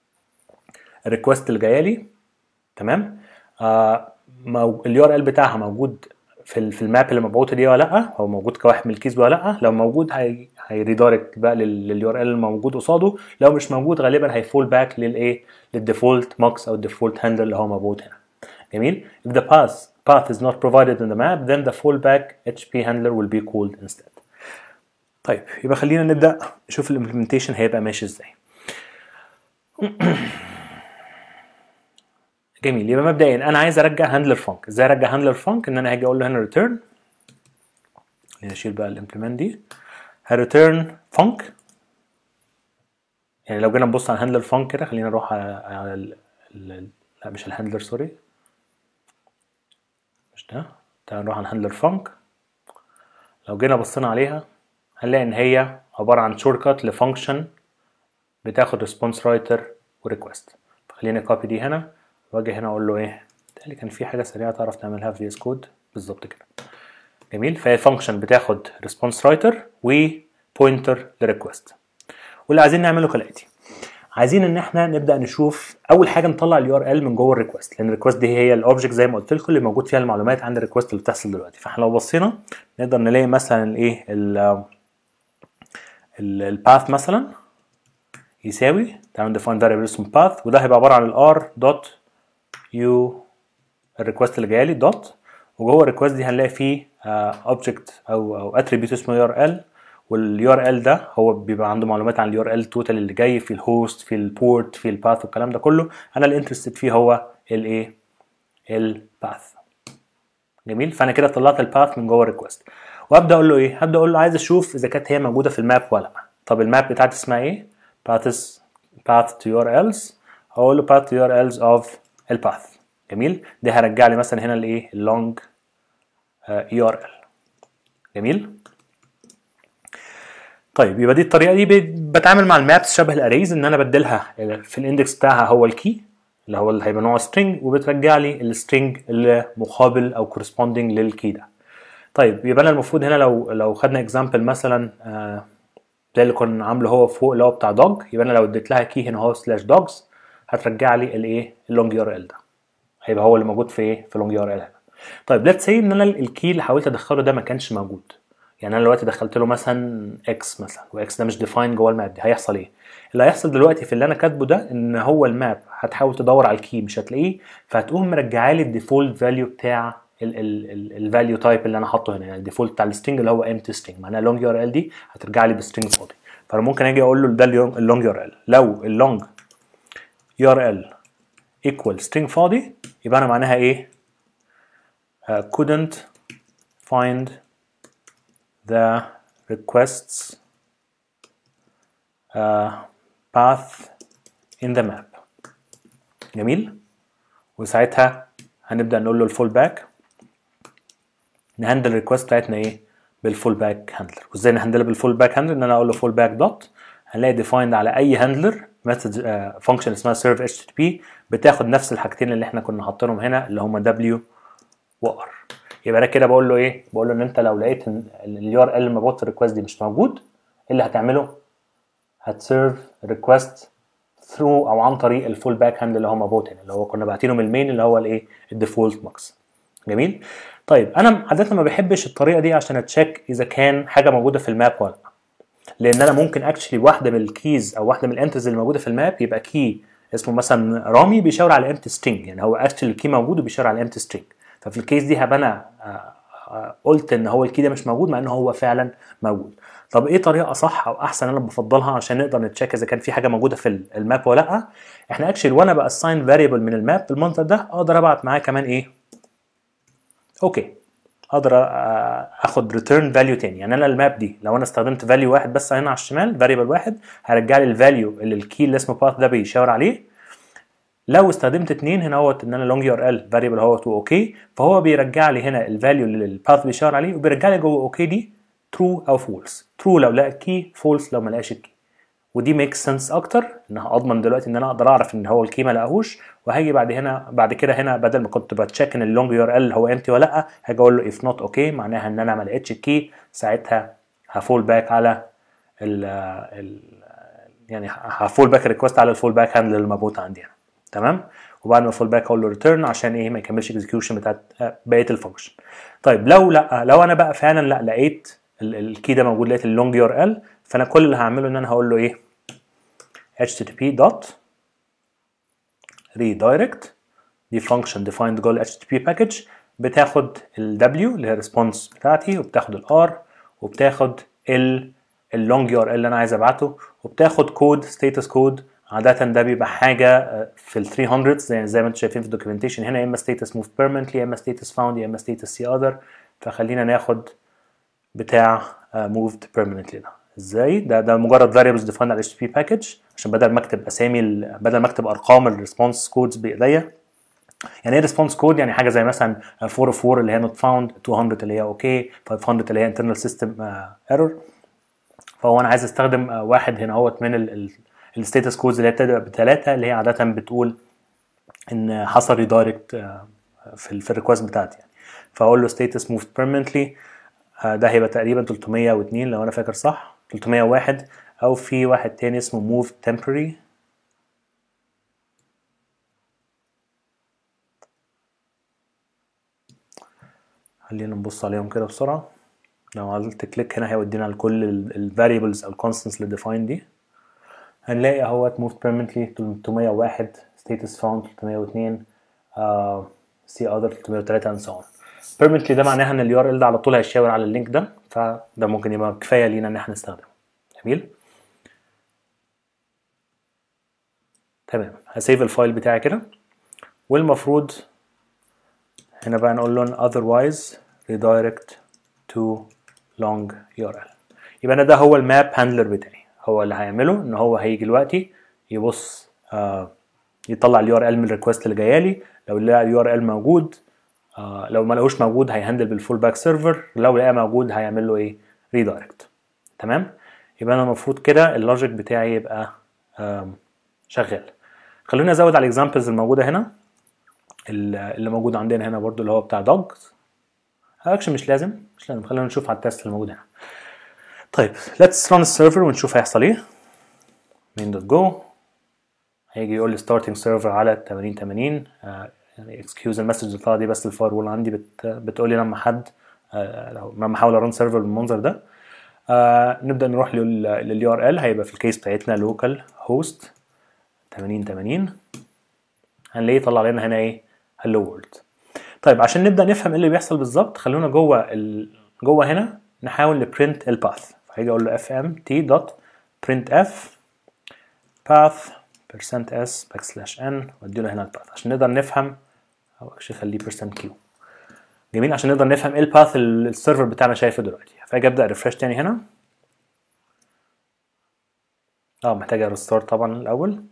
الريكوست اللي جايه لي تمام آه اليو ار ال بتاعها موجود في ال- في الماب اللي مبعوثه دي ولا لا هو موجود كواحد من الكيز ولا لا لو موجود هي هيريدايركت بقى لليو ار ال الموجود قصاده لو مش موجود غالبا هيفول باك للايه للديفولت ماكس او الديفولت هاندل اللي هو موجود هنا جميل if the path path is not provided in the map then the fallback HP handler will be called instead طيب يبقى خلينا نبدا نشوف الامبلمنتيشن هيبقى ماشي ازاي جميل يبقى مبدئيا انا عايز ارجع هاندلر فانك ازاي ارجع هاندلر فانك ان انا هاجي اقول له هنا ريتيرن خلينا نشيل بقى الامبلمنت دي هريتيرن فانك يعني لو جينا نبص على الهاندلر فانك كده خلينا نروح على, على ال... ال... لا مش الهاندلر سوري مش ده تعال نروح على الهاندلر فانك لو جينا بصينا عليها هنلاقي ان هي عباره عن شورت كات لفانكشن بتاخد ريسبونس رايتر وريكوست فخليني كوبي دي هنا واجي هنا اقول له ايه تقريبا كان في حاجه سريعه تعرف تعملها في في اس كود بالظبط كده جميل فهي فانكشن بتاخد ريسبونس رايتر وبوينتر لريكوست واللي عايزين نعمله كالاتي عايزين ان احنا نبدا نشوف اول حاجه نطلع اليو ار ال من جوه الريكوست لان الريكوست دي هي الاوبجكت زي ما قلت لكم اللي موجود فيها المعلومات عن الريكوست اللي بتحصل دلوقتي فاحنا لو بصينا نقدر نلاقي مثلا الايه الباث مثلا يساوي تعالوا نديفاين فاريبل اسمه باث وده هيبقى عباره عن الار دوت يو الريكوست اللي جايه لي دوت وجوه الريكوست دي هنلاقي فيه اوبجكت او او اتريبيوت اسمه يو ار ال واليو ار ال ده هو بيبقى عنده معلومات عن اليو ار ال توتال اللي جاي في الهوست في البورت في الباث والكلام ده كله انا الانترستد فيه هو الايه الباث جميل فانا كده طلعت الباث من جوه الريكوست وابدا اقول له ايه هبدا اقول له عايز اشوف اذا كانت هي موجوده في الماب ولا لا طب الماب بتاعتي اسمها ايه paths path to URLs هقول له path to URLs of الباث جميل ده هرجع لي مثلا هنا الايه اللونج يو ار ال جميل طيب يبقى دي الطريقه دي ب- بتعامل مع المابس شبه الاريز ان انا بديلها في الاندكس بتاعها هو الكي اللي هو اللي هيبقى نوع string وبترجع لي السترنج اللي مقابل او corresponding للكي ده طيب يبقى انا المفروض هنا لو لو خدنا اكزامبل مثلا آه زي اللي كنا عامله هو فوق اللي هو بتاع دوج يبقى انا لو اديت لها كي هنا هو سلاش دوجز هترجع لي الايه اللونج يو ار ال ده هيبقى هو اللي موجود في ايه في اللونج يو ار ال هنا طيب ليتس سي ان انا الكي اللي حاولت ادخله ده ما كانش موجود يعني انا دلوقتي دخلت له مثلا اكس مثلا واكس ده مش ديفاين جوه الماب دي هيحصل ايه اللي هيحصل دلوقتي في اللي انا كاتبه ده ان هو الماب هتحاول تدور على الكي مش هتلاقيه فهتقوم مرجعه لي الديفولت فاليو بتاع الفاليو تايب اللي انا حاطه هنا يعني الديفولت بتاع السترنج اللي هو امتي سترنج معناها لونج يو ار ال دي هترجع لي بسترنج فاضي فانا ممكن اجي اقول له ده اللونج يو ار ال لو اللونج يو ار ال equal string فاضي يبقى انا معناها ايه uh, couldn't find the requests uh, path in the map جميل وساعتها هنبدا نقول له الفول باك نهندل الريكوست بتاعتنا ايه بالفول باك هاندلر وازاي نهندلها بالفول باك هاندلر ان انا اقول له فول باك دوت هنلاقي ديفايند على اي هاندلر مسج فانكشن اسمها سيرف اتش تي بي بتاخد نفس الحاجتين اللي احنا كنا حاطينهم هنا اللي هم دبليو وار يبقى انا كده بقول له ايه بقول له ان انت لو لقيت ان اليو ار ال مبعوث الريكوست دي مش موجود ايه اللي هتعمله هتسيرف ريكوست ثرو او عن طريق الفول باك هاند اللي هو مبعوث هنا اللي هو كنا باعتينه من المين اللي هو الايه الديفولت ماكس جميل طيب انا عاده ما بحبش الطريقه دي عشان اتشيك اذا كان حاجه موجوده في الماب ولا لا لان انا ممكن اكشلي واحده من الكيز او واحده من الانترز اللي موجوده في الماب يبقى كي اسمه مثلا رامي بيشاور على امتي سترينج يعني هو اكشلي الكي موجود وبيشاور على امتي سترينج ففي الكيس دي هبقى انا قلت ان هو الكي ده مش موجود مع ان هو فعلا موجود طب ايه طريقه صح او احسن انا بفضلها عشان نقدر نتشيك اذا كان في حاجه موجوده في الماب ولا لا احنا اكشلي وانا باساين فاريبل من الماب بالمنظر ده اقدر ابعت معاه كمان ايه اوكي اقدر اخد ريتيرن فاليو تاني يعني انا الماب دي لو انا استخدمت فاليو واحد بس هنا على الشمال فاريبل واحد هرجع لي الفاليو اللي الكي اللي اسمه باث ده بيشاور عليه لو استخدمت اتنين هنا اهوت ان انا لونج يو ار ال فاريبل اهوت اوكي فهو بيرجع لي هنا الفاليو اللي الباث بيشاور عليه وبيرجع لي جوه اوكي دي ترو او فولس ترو لو لقى الكي فولس لو ما لقاش الكي ودي ميك سنس اكتر انها اضمن دلوقتي ان انا اقدر اعرف ان هو الكي ما لقاهوش وهاجي بعد هنا بعد كده هنا بدل ما كنت بتشيك ان اللونج يو ار ال هو امتي ولا لا هاجي اقول له اف نوت اوكي معناها ان انا ما لقيتش الكي ساعتها هفول باك على ال ال يعني هفول باك ريكوست على الفول باك هاندل المربوط عندي هنا تمام وبعد ما فول باك اقول له ريتيرن عشان ايه ما يكملش اكزكيوشن بتاعت بقيه الفانكشن طيب لو لا لو انا بقى فعلا لا لقيت الكي ده موجود لقيت اللونج يو ار ال فانا كل اللي هعمله ان انا هقول له ايه http dot redirect دي function defined جوه ال http package بتاخد ال w اللي هي الريسبونس بتاعتي وبتاخد ال r وبتاخد ال اللونج يو ار ال اللي انا عايز ابعته وبتاخد كود ستيتس كود عادة ده بيبقى حاجة في ال 300 زي زي ما انتم شايفين في الدوكيومنتيشن هنا يا اما ستيتس موف بيرمنتلي يا اما ستيتس فاوند يا اما ستيتس سي اذر فخلينا ناخد بتاع moved permanently ده ازاي ده ده مجرد variables defined على HTTP package عشان بدل ما اكتب اسامي بدل ما اكتب ارقام الريسبونس كودز بايديا يعني ايه ريسبونس كود يعني حاجه زي مثلا 404 اللي هي not found 200 اللي هي اوكي 500 اللي هي internal system error فهو انا عايز استخدم واحد هنا اهوت من الستاتس كودز اللي هي بتبدا بثلاثه اللي هي عاده بتقول ان حصل ريدايركت في في الريكوست بتاعتي يعني فاقول له status moved permanently ده هيبقى تقريبا 302 لو انا فاكر صح 301 او في واحد تاني اسمه move temporary خلينا نبص عليهم كده بسرعه لو عملت كليك هنا هيودينا على كل ال variables او constants اللي defined دي هنلاقي اهوت moved permanently 301 status found 302 uh, see other 303 and so on permanently ده معناها ان اليو ار ال ده على طول هيشاور على اللينك ده فده ممكن يبقى كفايه لينا ان احنا نستخدمه جميل تمام هسيف الفايل بتاعي كده والمفروض هنا بقى نقول له otherwise redirect to long URL يبقى انا ده هو الماب هاندلر بتاعي هو اللي هيعمله ان هو هيجي دلوقتي يبص آه يطلع اليو ار ال من الريكوست اللي جايه لي لو لقى اليو ار ال موجود آه لو ما لقوش موجود هيهندل بالفول باك سيرفر لو لقى موجود هيعمل له ايه ريدايركت تمام يبقى انا المفروض كده اللوجيك بتاعي يبقى شغال خلونا ازود على الاكزامبلز الموجوده هنا اللي موجود عندنا هنا برضو اللي هو بتاع دوجز اكشن مش لازم مش لازم خلينا نشوف على التست اللي موجود هنا طيب let's run السيرفر ونشوف هيحصل ايه main.go هيجي يقول لي starting server على 80 80 آه يعني اكسكيوز المسج اللي طالعه دي بس الفاير وول عندي بت بتقول لي لما حد آه لو لما احاول ارن سيرفر بالمنظر ده آه نبدا نروح لليو ار ال هيبقى في الكيس بتاعتنا لوكال هوست 80 80 هنلاقيه طلع لنا هنا ايه هلو وورلد طيب عشان نبدا نفهم ايه اللي بيحصل بالظبط خلونا جوه ال... جوه هنا نحاول نبرنت الباث فهيجي اقول له fmt دوت printf path percent s backslash n وادي له هنا الباث عشان نقدر نفهم او اكشلي خليه percent q جميل عشان نقدر نفهم ايه الباث اللي السيرفر بتاعنا شايفه دلوقتي فاجي ابدا ريفرش تاني هنا اه محتاج ريستارت طبعا الاول ف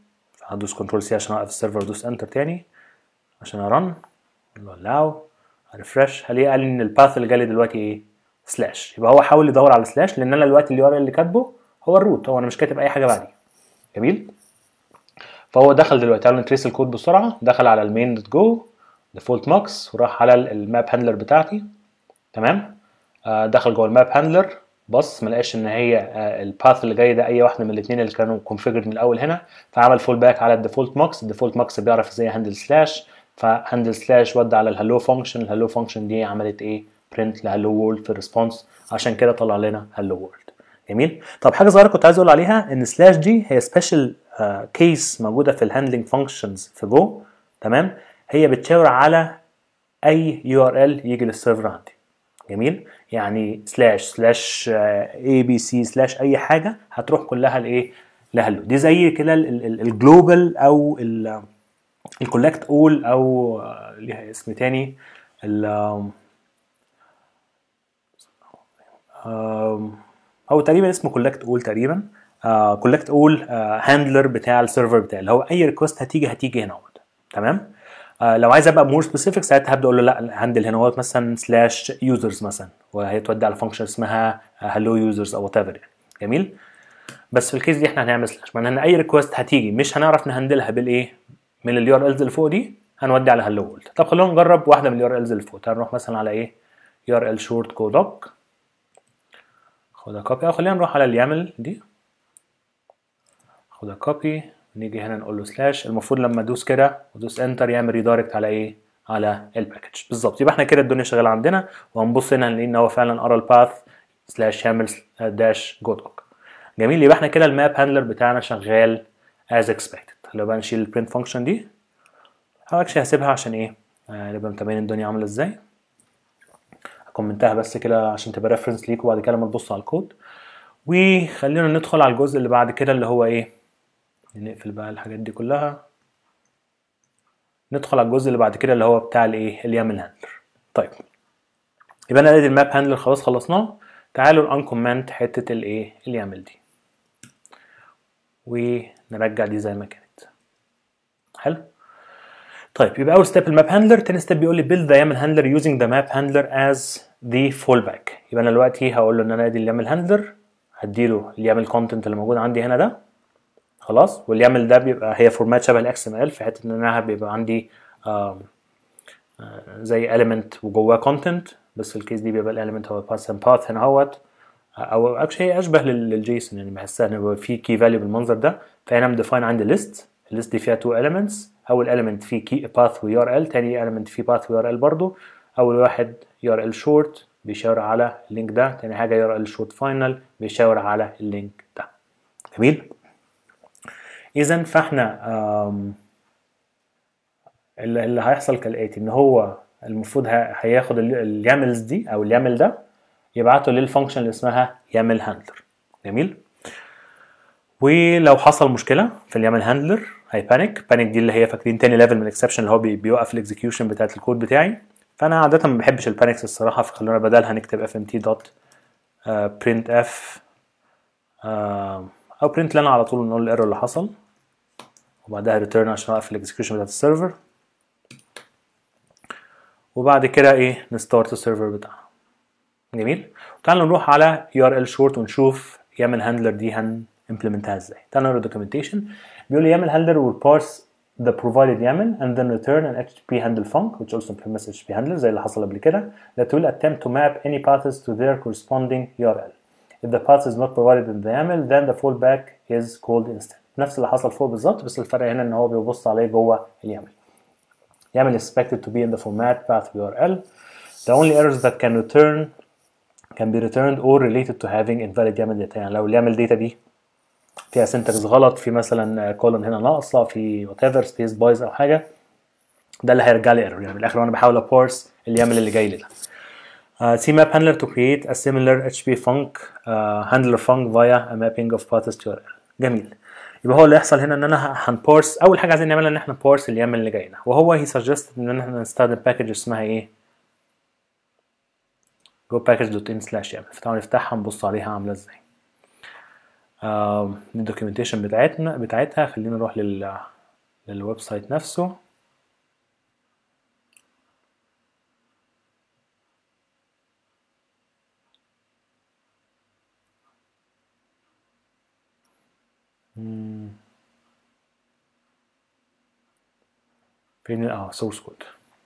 هدوس كنترول سي عشان اوقف السيرفر وادوس انتر تاني عشان ارن اقول له allow ريفرش هلاقي قال لي ان الباث اللي جالي دلوقتي ايه سلاش يبقى هو حاول يدور على سلاش لان انا دلوقتي اليو ار اللي كاتبه هو الروت هو انا مش كاتب اي حاجه بعديه جميل فهو دخل دلوقتي تعالوا نتريس الكود بسرعه دخل على المين دوت جو ديفولت ماكس وراح على الماب هاندلر بتاعتي تمام آه دخل جوه الماب هاندلر بص ما لقاش ان هي آه الباث اللي جاي ده اي واحده من الاثنين اللي كانوا كونفيجرد من الاول هنا فعمل فول باك على الديفولت ماكس الديفولت ماكس بيعرف ازاي هاندل سلاش فهاندل سلاش ودى على الهلو فانكشن الهلو فانكشن دي عملت ايه برنت لهلو وورلد في الريسبونس عشان كده طلع لنا هلو وورلد جميل طب حاجه صغيره كنت عايز اقول عليها ان سلاش دي هي سبيشال كيس موجوده في الهاندلنج فانكشنز في جو تمام هي بتشاور على اي يو ار ال يجي للسيرفر عندي جميل يعني سلاش سلاش اي بي سي سلاش اي حاجه هتروح كلها لايه لهلو دي زي كده الجلوبال او الكولكت اول او ليها اسم تاني ال او تقريبا اسمه كولكت اول تقريبا كولكت اول هاندلر بتاع السيرفر بتاعي اللي هو اي ريكوست هتيجي هتيجي هنا اهوت تمام آه لو عايز ابقى مور سبيسيفيك ساعتها هبدا اقول له لا هاندل هنا اهوت مثلا سلاش يوزرز مثلا وهي تودي على فانكشن اسمها هلو يوزرز او وات ايفر يعني جميل بس في الكيس دي احنا هنعمل سلاش معناها ان اي ريكوست هتيجي مش هنعرف نهندلها بالايه من اليو ار الز اللي فوق دي هنودي على هلو وورلد طب خلونا نجرب واحده من اليو ار الز اللي فوق تعال نروح مثلا على ايه يو ار ال شورت كو دوك خدها كوبي او خلينا نروح على اليامل دي خدها كوبي نيجي هنا نقول له سلاش المفروض لما ادوس كده وادوس انتر يعمل ريدايركت على ايه على الباكج بالظبط يبقى احنا كده الدنيا شغاله عندنا وهنبص هنا نلاقي ان هو فعلا قرا الباث سلاش يعمل داش جو دوك جميل يبقى احنا كده الماب هاندلر بتاعنا شغال as expected لو بقى نشيل البرنت فانكشن دي اكشلي هسيبها عشان ايه آه نبقى متابعين الدنيا عامله ازاي كومنتها بس كده عشان تبقى ريفرنس ليك وبعد كده لما تبص على الكود وخلينا ندخل على الجزء اللي بعد كده اللي هو ايه نقفل بقى الحاجات دي كلها ندخل على الجزء اللي بعد كده اللي هو بتاع الايه اليامل هاندلر طيب يبقى انا ادي الماب هاندلر خلاص خلصناه تعالوا انكومنت حته الايه اليامل دي ونرجع دي زي ما كانت حلو طيب يبقى اول ستيب الماب هاندلر تاني ستيب بيقول لي build the YAML handler using the map handler as the fallback يبقى انا دلوقتي هقول له ان انا ادي اليامل هاندلر هديله اليامل كونتنت اللي موجود عندي هنا ده خلاص واليامل ده بيبقى هي فورمات شبه الاكس ام ال في حته ان انا بيبقى عندي آم آه زي element وجواه كونتنت بس في الكيس دي بيبقى الاليمنت هو باث اند باث هنا اهوت او اكشلي هي اشبه للجيسون يعني بحسها ان بيبقى في كي فاليو بالمنظر ده فهنا مديفاين عندي ليست الليست دي فيها تو elements اول element فيه كي باث ويو ار ال تاني element فيه باث ويو ار ال برضه اول واحد يو ار ال شورت بيشاور على اللينك ده تاني حاجه يو ار ال شورت فاينل بيشاور على اللينك ده جميل اذا فاحنا اللي, اللي هيحصل كالاتي ان هو المفروض هياخد الياملز دي او اليامل ده يبعته للفانكشن اللي اسمها يامل هاندلر جميل ولو حصل مشكله في اليامل هاندلر هيبانيك بانيك دي اللي هي فاكرين تاني ليفل من الاكسبشن اللي هو بيوقف الاكزكيوشن بتاعت الكود بتاعي فانا عاده ما بحبش البانيكس الصراحه فخلونا بدلها نكتب fmt دوت برنت اف او برنت لنا على طول نقول الايرور اللي حصل وبعدها ريتيرن عشان اوقف الاكزكيوشن بتاعت السيرفر وبعد كده ايه نستارت السيرفر بتاعنا جميل تعالوا نروح على url short ونشوف يامل هاندلر دي هنimplementها ازاي تعالوا نقرا الدوكيومنتيشن بيقول لي يامل هاندلر will parse the provided YAML and then return an HTTP handle func which also implements HTTP handler زي اللي حصل قبل كده that will attempt to map any paths to their corresponding URL. If the path is not provided in the YAML then the fallback is called instead. نفس اللي حصل فوق بالظبط بس الفرق هنا ان هو بيبص عليه جوه اليامل. YAML is expected to be in the format path URL. The only errors that can return can be returned or related to having invalid YAML data يعني لو اليامل data دي فيها سنتكس غلط في مثلا كولون هنا ناقصه في وات ايفر سبيس بايظ او حاجه ده اللي هيرجع لي ايرور يعني من الاخر وانا بحاول ابورس اليامل اللي جاي لي ده Uh, CMap handler to create a similar HTTP func uh, handler func via a mapping of paths to URL. جميل. يبقى هو اللي يحصل هنا ان انا هنبورس اول حاجه عايزين نعملها ان احنا نبورس اليامل اللي جاي لنا وهو هي سجست ان احنا نستخدم باكج اسمها ايه؟ جو باكج دوت ان سلاش يامل فتعالوا نفتحها نبص عليها عامله ازاي. الدوكيومنتيشن بتاعتنا بتاعتها خلينا نروح لل للويب سايت نفسه مم. فين اه سورس كود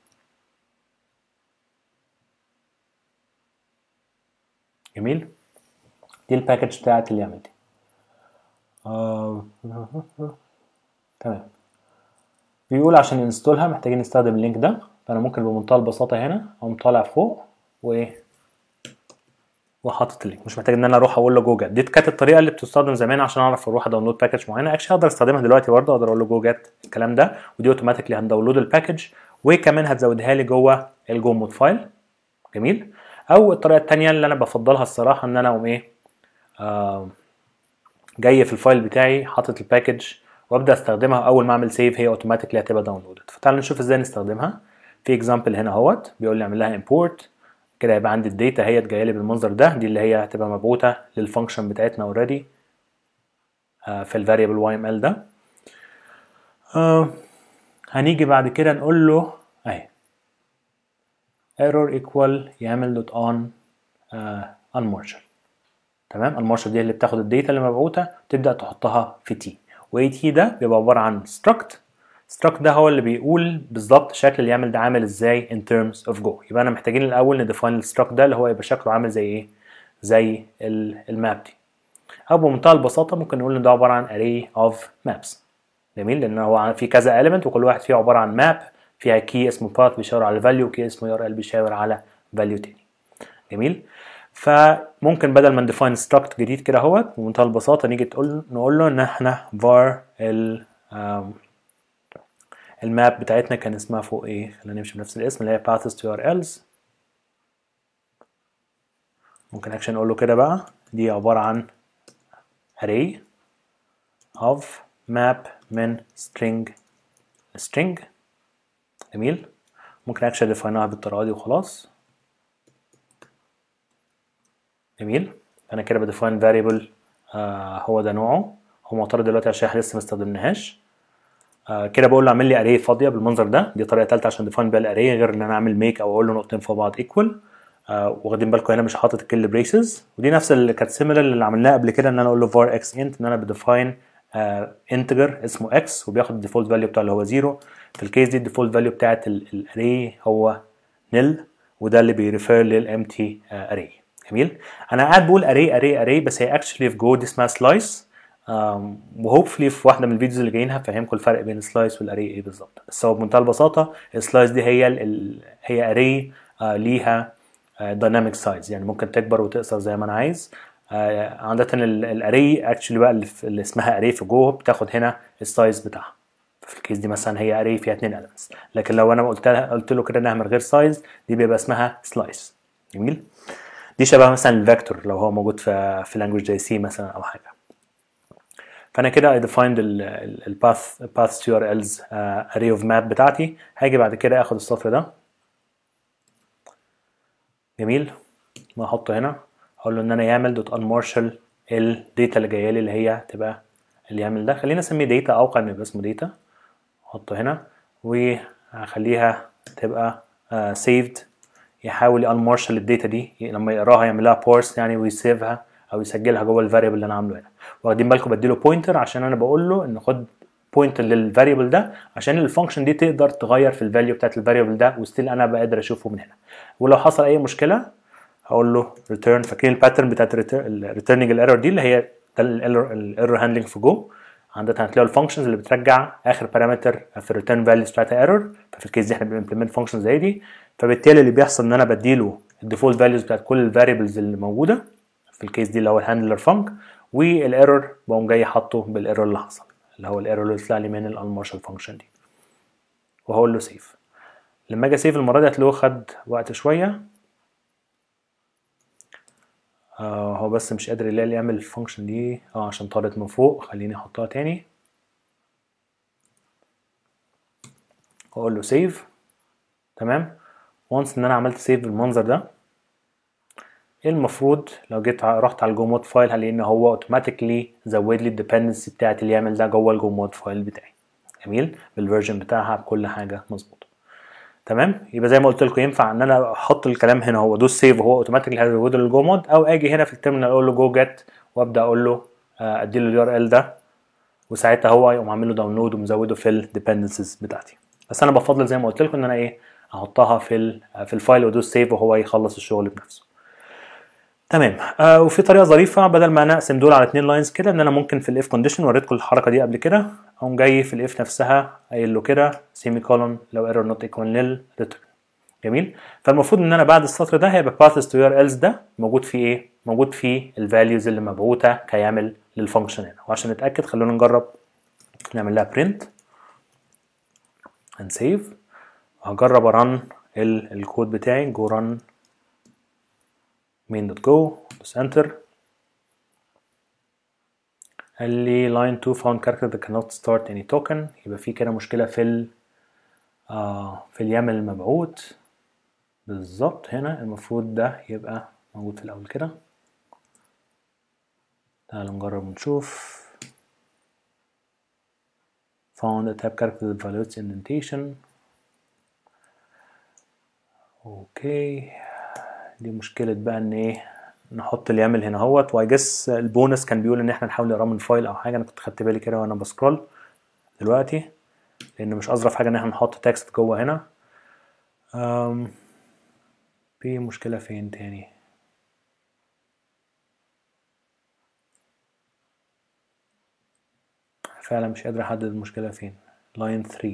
جميل دي الباكج بتاعت اللي عملتي آه. تمام بيقول عشان ينستولها محتاجين نستخدم اللينك ده فانا ممكن بمنتهى البساطه هنا اقوم طالع فوق وايه وحاطط اللينك مش محتاج ان انا اروح اقول له جو جت دي كانت الطريقه اللي بتستخدم زمان عشان اعرف اروح اداونلود باكج معينه اكشلي اقدر استخدمها دلوقتي برضه اقدر اقول له جو جت الكلام ده ودي اوتوماتيكلي هنداونلود الباكج وكمان هتزودها لي جوه الجو مود فايل جميل او الطريقه الثانيه اللي انا بفضلها الصراحه ان انا اقوم ايه آه جاي في الفايل بتاعي حاطط الباكج وابدا استخدمها اول ما اعمل سيف هي اوتوماتيكلي هتبقى داونلودد فتعالوا نشوف ازاي نستخدمها في اكزامبل هنا اهوت بيقول لي اعمل لها امبورت كده يبقى عندي الداتا هي جايه لي بالمنظر ده دي اللي هي هتبقى مبعوثه للفانكشن بتاعتنا اوريدي آه في الفاريبل واي ام ال ده آه هنيجي بعد كده نقول له اهي error equal يعمل دوت on uh, unmarshal تمام المارشال دي اللي بتاخد الداتا اللي مبعوثه تبدا تحطها في تي واي تي ده بيبقى عباره عن struct struct ده هو اللي بيقول بالظبط شكل اللي يعمل ده عامل ازاي in terms of go يبقى انا محتاجين الاول نديفاين الستراكت ده اللي هو يبقى شكله عامل زي ايه زي الماب دي او بمنتهى البساطه ممكن نقول ان ده عباره عن array of maps جميل لان هو في كذا element وكل واحد فيه عباره عن ماب فيها كي اسمه path بيشاور على value وكي اسمه url بيشاور على value تاني جميل فممكن بدل ما نديفاين struct جديد كده اهوت بمنتهى البساطه نيجي تقول نقول له ان احنا var ال الماب بتاعتنا كان اسمها فوق ايه خلينا نمشي بنفس الاسم اللي هي paths to urls ممكن اكشن نقول له كده بقى دي عباره عن array of map من string string جميل ممكن اكشن ديفاينها بالطريقه دي وخلاص جميل انا كده بديفاين فاريبل آه هو ده نوعه هو معترض دلوقتي عشان احنا لسه ما استخدمناهاش آه كده بقول له اعمل لي اري فاضيه بالمنظر ده دي طريقه ثالثه عشان ديفاين بيها الاري غير ان انا اعمل ميك او اقول له نقطتين فوق بعض ايكوال آه واخدين بالكم هنا مش حاطط الكل بريسز ودي نفس اللي كانت سيميلر اللي عملناها قبل كده ان انا اقول له var x int ان انا بديفاين انتجر اسمه x وبياخد الديفولت فاليو بتاعه اللي هو 0 في الكيس دي الديفولت فاليو بتاعت الاري هو نل وده اللي بيريفير للامتي اري جميل انا قاعد بقول اري اري اري بس هي اكشلي في جو دي اسمها سلايس وهوبفلي في واحده من الفيديوز اللي جايين هفهمكم الفرق بين السلايس والاري ايه بالظبط بس هو بمنتهى البساطه السلايس دي هي ال ال هي اري آه ليها دايناميك سايز يعني ممكن تكبر وتقصر زي ما انا عايز آه عاده الاري اكشلي بقى اللي, اللي اسمها اري في جو بتاخد هنا السايز بتاعها في الكيس دي مثلا هي اري فيها اتنين elements لكن لو انا قلت قلت له كده انها من غير سايز دي بيبقى اسمها سلايس جميل دي شبه مثلا الفيكتور لو هو موجود في في لانجوج زي سي مثلا او حاجه فانا كده I defined الباث path to URLs uh, array of map بتاعتي هاجي بعد كده اخد السطر ده جميل واحطه هنا اقول له ان انا يعمل دوت unmarshal الداتا اللي جايه لي اللي هي تبقى اللي يعمل ده خلينا نسميه داتا اوقع انه يبقى اسمه داتا احطه هنا وهخليها تبقى uh, saved يحاول unmarshal الداتا دي لما يقراها يعمل لها بورس يعني ويسيفها او يسجلها جوه الفاريبل اللي انا عامله هنا واخدين بالكم بديله بوينتر عشان انا بقول له ان خد بوينتر للفاريبل ده عشان الفانكشن دي تقدر تغير في الفاليو بتاعت الفاريبل ده وستيل انا بقدر اشوفه من هنا ولو حصل اي مشكله هقول له ريتيرن فاكرين الباترن بتاعت الريتيرنينج الايرور دي اللي هي ده الايرور هاندلنج في جو عادة هتلاقوا الفانكشنز اللي بترجع اخر بارامتر في الريتيرن فاليوز بتاعتها ايرور ففي الكيس دي احنا بنمبلمنت فانكشن زي دي فبالتالي اللي بيحصل ان انا بديله الديفولت فاليوز بتاعت كل الفاريبلز اللي موجوده في الكيس دي اللي هو الهاندلر فانك والايرور بقوم جاي حاطه بالايرور اللي حصل اللي هو الايرور اللي طلع لي من الانمارشال فانكشن دي وهقول له سيف لما اجي سيف المره دي هتلاقوه خد وقت شويه آه هو بس مش قادر يلاقي يعمل الفانكشن دي اه عشان طارت من فوق خليني احطها تاني واقول له سيف تمام وانس ان انا عملت سيف بالمنظر ده المفروض لو جيت رحت على الجو مود فايل هلاقي ان هو اوتوماتيكلي زود لي الديبندنسي بتاعت اللي يعمل ده جوه الجو مود فايل بتاعي جميل بالفيرجن بتاعها بكل حاجه مظبوطه تمام يبقى زي ما قلت لكم ينفع ان انا احط الكلام هنا هو دوس سيف وهو اوتوماتيكلي هيزود الجو مود او اجي هنا في التيرمينال اقول له جو جيت وابدا اقول له آه، ادي له اليو ار ال ده وساعتها هو يقوم عامل له داونلود ومزوده في الديبندنسز بتاعتي بس انا بفضل زي ما قلت لكم ان انا ايه احطها في ال- في الفايل وادوس سيف وهو يخلص الشغل بنفسه تمام آه وفي طريقه ظريفه بدل ما انا اقسم دول على اتنين لاينز كده ان انا ممكن في الاف كونديشن وريتكم الحركه دي قبل كده اقوم جاي في الاف نفسها قايل له كده سيمي كولون لو ايرور نوت ايكوال نيل ريتيرن جميل فالمفروض ان انا بعد السطر ده هيبقى باثز تو يور ايلز ده موجود فيه ايه موجود فيه الفاليوز اللي مبعوثه كيعمل للفانكشن هنا وعشان نتاكد خلونا نجرب نعمل لها برنت and save هجرب ارن ال- الكود بتاعي جو run main.go دوس enter قال لي line 2 found character that cannot start any token يبقى في كده مشكلة في ال آه في اليامل المبعوث بالظبط هنا المفروض ده يبقى موجود في الأول كده تعالوا نجرب ونشوف found a tab character that violates indentation اوكي دي مشكلة بقى ان ايه نحط اليامل هنا اهوت واي جس البونس كان بيقول ان احنا نحاول نقراه من فايل او حاجة انا كنت خدت بالي كده وانا بسكرول دلوقتي لان مش اظرف حاجة ان احنا نحط تكست جوه هنا أم في مشكلة فين تاني فعلا مش قادر احدد المشكلة فين لاين 3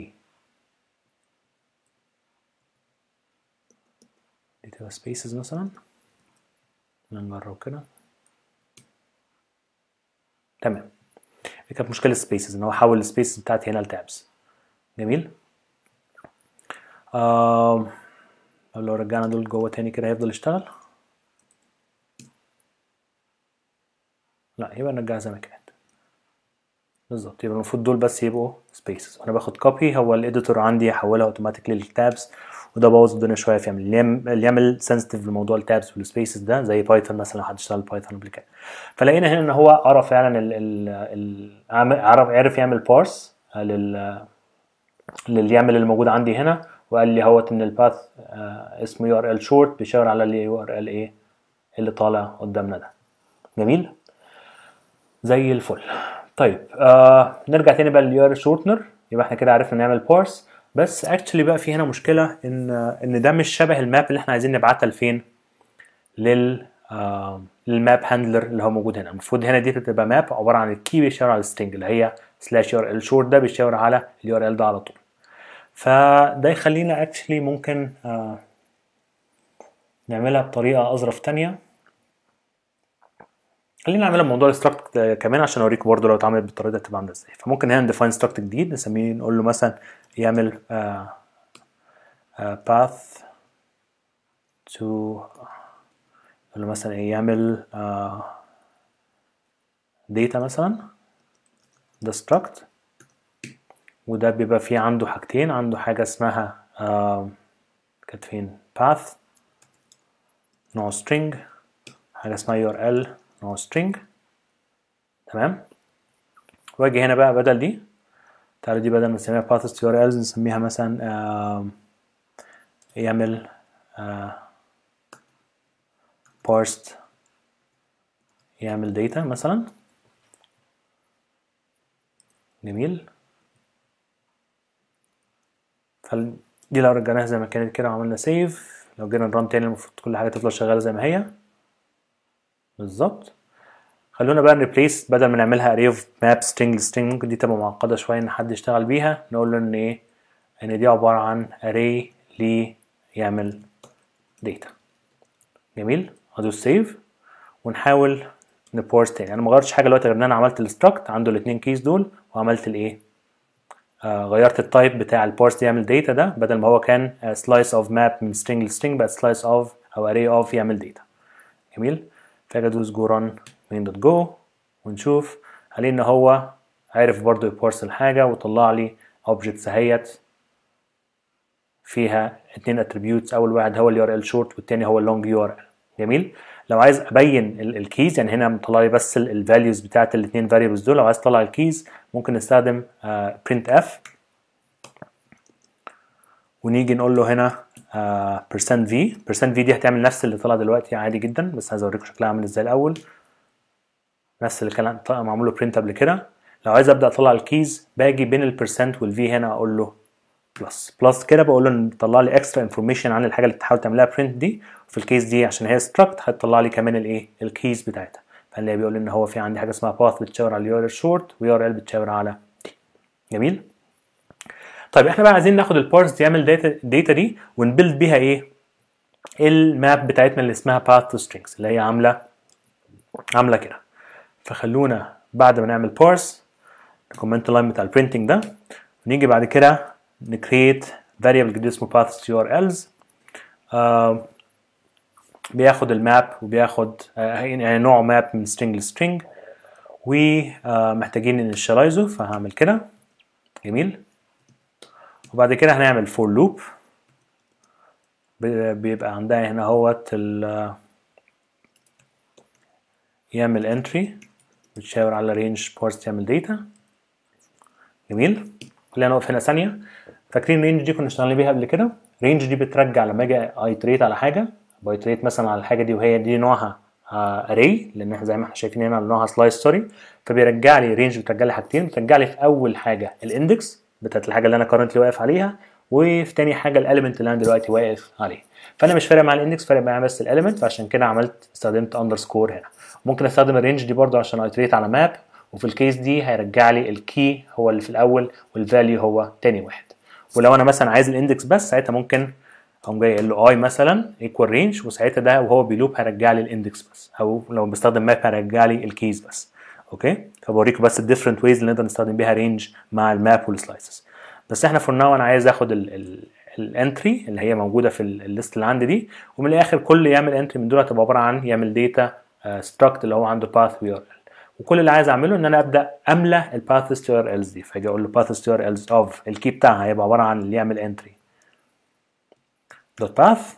دي تبقى سبيسز مثلا نجرب كده تمام دي كانت مشكلة سبيسز ان هو حول السبيسز بتاعتي هنا لتابس جميل آه لو رجعنا دول جوه تاني كده هيفضل يشتغل لا يبقى نرجعها زي ما كانت بالظبط يبقى المفروض دول بس يبقوا سبيسز وانا باخد كوبي هو الاديتور عندي يحولها اوتوماتيكلي للتابس وده بوظ الدنيا شويه في يعمل اليم- اللي يعمل سنسيتيف لموضوع التابس والسبيسز ده زي بايثون مثلا لو حد اشتغل بايثون قبل كده فلقينا هنا ان هو قرا فعلا ال ال ال عم- عرف عرف يعمل بارس لل لليامل اللي موجود عندي هنا وقال لي هوت ان الباث آه، اسمه يو ار ال شورت بيشاور على اليو ار ال ايه اللي طالع قدامنا ده جميل زي الفل طيب آه نرجع تاني بقى لليو ار شورتنر يبقى احنا كده عرفنا نعمل بارس بس اكشلي بقى في هنا مشكله ان ان ده مش شبه الماب اللي احنا عايزين نبعتها لفين لل آه للماب هاندلر اللي هو موجود هنا المفروض هنا دي تبقى ماب عباره عن الكي بيشاور على السترنج اللي هي سلاش يو ار ال شورت ده بيشاور على اليو ار ال ده على طول فده يخلينا اكشلي ممكن آه نعملها بطريقه اظرف تانية خلينا نعملها بموضوع الستراكت كمان عشان اوريكم برضه لو اتعملت بالطريقه دي هتبقى عامله ازاي فممكن هنا نديفاين ستراكت جديد نسميه نقول له مثلا يعمل آه آه path to نقول له مثلا ايه يعمل آه data مثلا ده struct وده بيبقى فيه عنده حاجتين عنده حاجة اسمها آه كانت فين path نوع string حاجة اسمها url نوع string تمام واجي هنا بقى بدل دي تعالوا دي بدل ما نسميها paths to urls نسميها مثلا آه يعمل آه parsed يعمل data مثلا جميل فدي لو رجعناها زي ما كانت كده وعملنا سيف لو جينا نران تاني المفروض كل حاجه تفضل شغاله زي ما هي بالظبط خلونا بقى نريبليس بدل ما نعملها array of map string string ممكن دي تبقى معقده شويه ان حد يشتغل بيها نقول له ان ايه ان دي عباره عن array لي يعمل data جميل هدوس سيف ونحاول نبورس تاني انا ما غيرتش حاجه دلوقتي غير ان انا عملت الستراكت عنده الاثنين كيز دول وعملت الايه آه غيرت التايب بتاع البارس يعمل داتا ده بدل ما هو كان سلايس اوف ماب من string لسترينج بقى سلايس اوف او array اوف يعمل داتا جميل فاجي ادوس جو ران مين دوت جو ونشوف هلاقي ان هو عرف برضو يبارس الحاجه وطلع لي اوبجكتس اهيت فيها اتنين اتريبيوتس اول واحد هو اليو ار ال شورت والتاني هو اللونج يو ار ال جميل لو عايز ابين الكيز يعني هنا مطلع لي بس الفاليوز بتاعت الاثنين فاريبلز دول لو عايز اطلع الكيز ممكن نستخدم برنت اف ونيجي نقول له هنا percent v percent v دي هتعمل نفس اللي طلع دلوقتي عادي جدا بس عايز اوريكم شكلها عامل ازاي الاول نفس اللي كان طلع- معمول له برنت قبل كده لو عايز ابدا اطلع الكيز باجي بين البرسنت والفي هنا اقول له بلس بلس كده بقول له إن طلع لي اكسترا انفورميشن عن الحاجه اللي بتحاول تعملها برنت دي وفي الكيس دي عشان هي ستراكت هتطلع لي كمان الايه الكيز بتاعتها فاللي بيقول لي ان هو في عندي حاجه اسمها باث بتشاور على اليو ار ال شورت ويو ار ال بتشاور على دي جميل طيب احنا بقى عايزين ناخد البارس دي يعمل داتا داتا دي ونبيلد بيها ايه الماب بتاعتنا اللي اسمها path to strings اللي هي عامله عامله كده فخلونا بعد ما نعمل parse الكومنت لاين بتاع البرينتنج ده ونيجي بعد كده نكريت variable جديد اسمه paths to urls آه بياخد الماب وبياخد آه يعني نوع ماب من string لstring ومحتاجين initialize فهعمل كده جميل وبعد كده هنعمل for loop بي- بيبقى عندها هنا هوت ال يعمل entry بتشاور على range parse يعمل data جميل خلينا نقف هنا ثانية فاكرين range دي كنا اشتغلنا بيها قبل كده range دي بترجع لما اجي iterate على حاجة بايتريت مثلا على الحاجة دي وهي دي نوعها آه array لان احنا زي ما احنا شايفين هنا نوعها سلايس سوري فبيرجع لي رينج بترجع لي حاجتين بترجع لي في اول حاجة الاندكس بتاعت الحاجة اللي انا كارنتلي واقف عليها وفي تاني حاجة الاليمنت اللي انا دلوقتي واقف عليه فانا مش فارق مع الاندكس فارق معايا بس الاليمنت فعشان كده عملت استخدمت اندرسكور هنا ممكن استخدم الرينج دي برضو عشان ايتريت على ماب وفي الكيس دي هيرجع لي الكي هو اللي في الاول والفاليو هو تاني واحد ولو انا مثلا عايز الاندكس بس ساعتها ممكن اقوم جاي قايل له اي مثلا ايكوال رينج وساعتها ده وهو بيلوب هيرجع لي الاندكس بس او لو بستخدم ماب هيرجع لي الكيز بس اوكي فبوريكم بس الديفرنت ويز اللي نقدر نستخدم بيها رينج مع الماب والسلايسز بس احنا فور ناو انا عايز اخد الانتري اللي هي موجوده في الليست اللي عندي دي ومن الاخر كل يعمل انتري من دول هتبقى عباره عن يعمل داتا ستراكت اللي هو عنده باث وي ار ال وكل اللي عايز اعمله ان انا ابدا املى الباث تو ار الز دي فاجي اقول له باث تو ار الز اوف الكي بتاعها هيبقى عباره عن اللي يعمل انتري دوت باث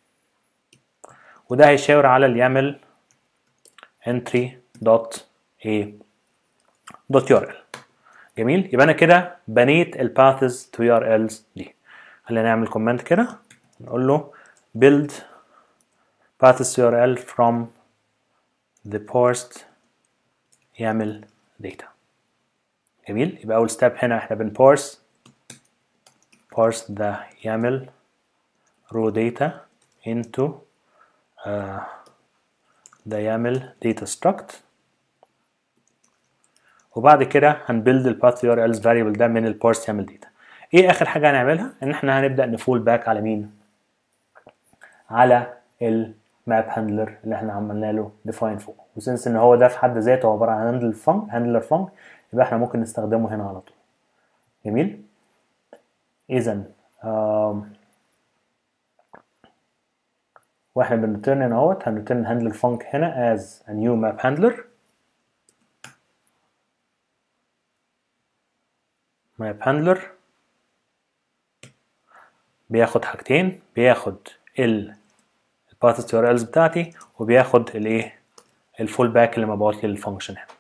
وده هيشاور على اللي يعمل entry دوت ايه دوت يو ار ال جميل يبقى انا كده بنيت الباثز تو يو ار الز دي خلينا نعمل كومنت كده نقول له build paths to URL from the parsed يعمل data جميل يبقى اول ستيب هنا احنا بن parse parse ده يعمل raw data into uh, ده يعمل data struct وبعد كده هنبيلد الباث يو ار الز فاريبل ده من البارس يعمل داتا ايه اخر حاجه هنعملها ان احنا هنبدا نفول باك على مين على الماب هاندلر اللي احنا عملنا له ديفاين فوق وسنس ان هو ده في حد ذاته عباره عن هاندل فانك هاندلر فانك يبقى احنا ممكن نستخدمه هنا على طول جميل اذا واحنا بنريترن هنا اهوت هنريترن هاندلر فانك هنا as a new map handler ماب هاندلر بياخد حاجتين بياخد ال الباث تي ار الز بتاعتي وبياخد الايه الفول باك اللي مبعوت لي للفانكشن هنا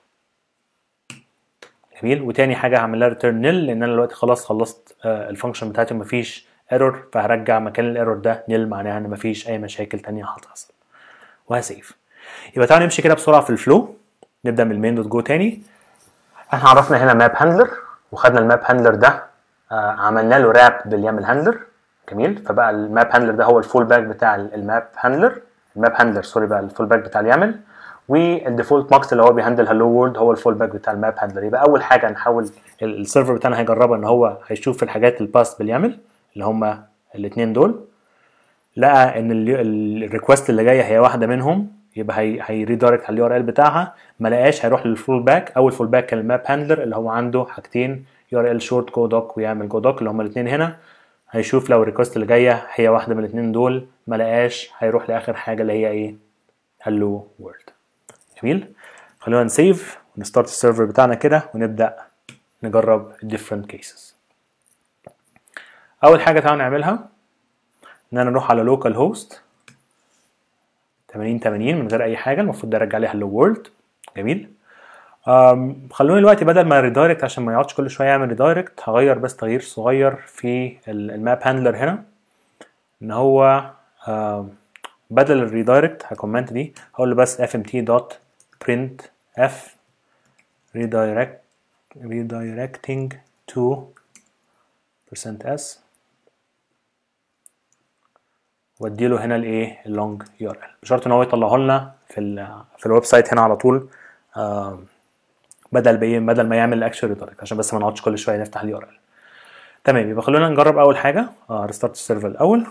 جميل وتاني حاجه هعمل لها ريتيرن نيل لان انا دلوقتي خلاص خلصت آه الفانكشن بتاعتي مفيش ايرور فهرجع مكان الايرور ده نيل معناها ان مفيش اي مشاكل تانية هتحصل وهسيف يبقى تعالوا نمشي كده بسرعه في الفلو نبدا من المين دوت جو تاني احنا عرفنا هنا ماب هاندلر وخدنا الماب هاندلر ده آه عملنا له راب باليامل هاندلر جميل فبقى الماب هاندلر ده هو الفول باك بتاع الماب هاندلر الماب هاندلر سوري بقى الفول باك بتاع اليامل والديفولت ماكس اللي هو بيهندل هلو وورلد هو الفول باك بتاع الماب هاندلر يبقى اول حاجه نحاول السيرفر بتاعنا هيجربها ان هو هيشوف الحاجات الباست باليامل اللي هم الاثنين دول لقى ان الريكوست اللي جايه هي واحده منهم يبقى هي هيريدايركت على اليو ار ال بتاعها ما لقاش هيروح للفول باك اول فول باك كان الماب هاندلر اللي هو عنده حاجتين يو ار ال شورت جو دوك ويعمل جو دوك اللي هم الاثنين هنا هيشوف لو الريكوست اللي جايه هي واحده من الاثنين دول ما لقاش هيروح لاخر حاجه اللي هي ايه هلو وورلد جميل خلونا نسيف ونستارت السيرفر بتاعنا كده ونبدا نجرب different cases اول حاجه تعالوا نعملها ان انا اروح على لوكال هوست 80 80 من غير اي حاجه المفروض ده يرجع لي هلو وورلد جميل أم، خلوني دلوقتي بدل ما ريدايركت عشان ما يقعدش كل شويه يعمل ريدايركت هغير بس تغيير صغير في الماب هاندلر هنا ان هو أم، بدل الريدايركت هكومنت دي هقول له بس fmt دوت print f redirect redirecting to percent s وادي له هنا الايه اللونج يو ار ال بشرط ان هو يطلعه لنا في ال في الويب سايت هنا على طول آم، بدل بايه بدل ما يعمل الاكشن ريدايركت عشان بس ما نقعدش كل شويه نفتح اليو ار ال تمام يبقى خلونا نجرب اول حاجه ريستارت السيرفر الاول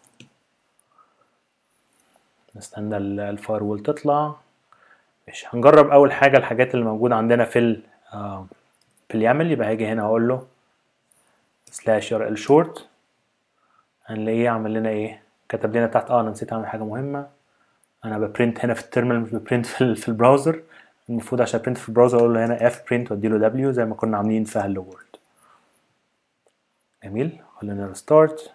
نستنى الفاير وول تطلع ماشي هنجرب اول حاجه الحاجات اللي موجوده عندنا في ال آه، في اليامل يبقى هاجي هنا اقول له سلاش ار ال شورت هنلاقيه عمل لنا ايه كتب لنا تحت اه انا نسيت اعمل حاجه مهمه انا ببرنت هنا في التيرمينال مش ببرنت في, ال- في البراوزر المفروض عشان برنت في البراوزر اقول له هنا اف برنت وادي له دبليو زي ما كنا عاملين في هلو وورلد جميل خلينا ريستارت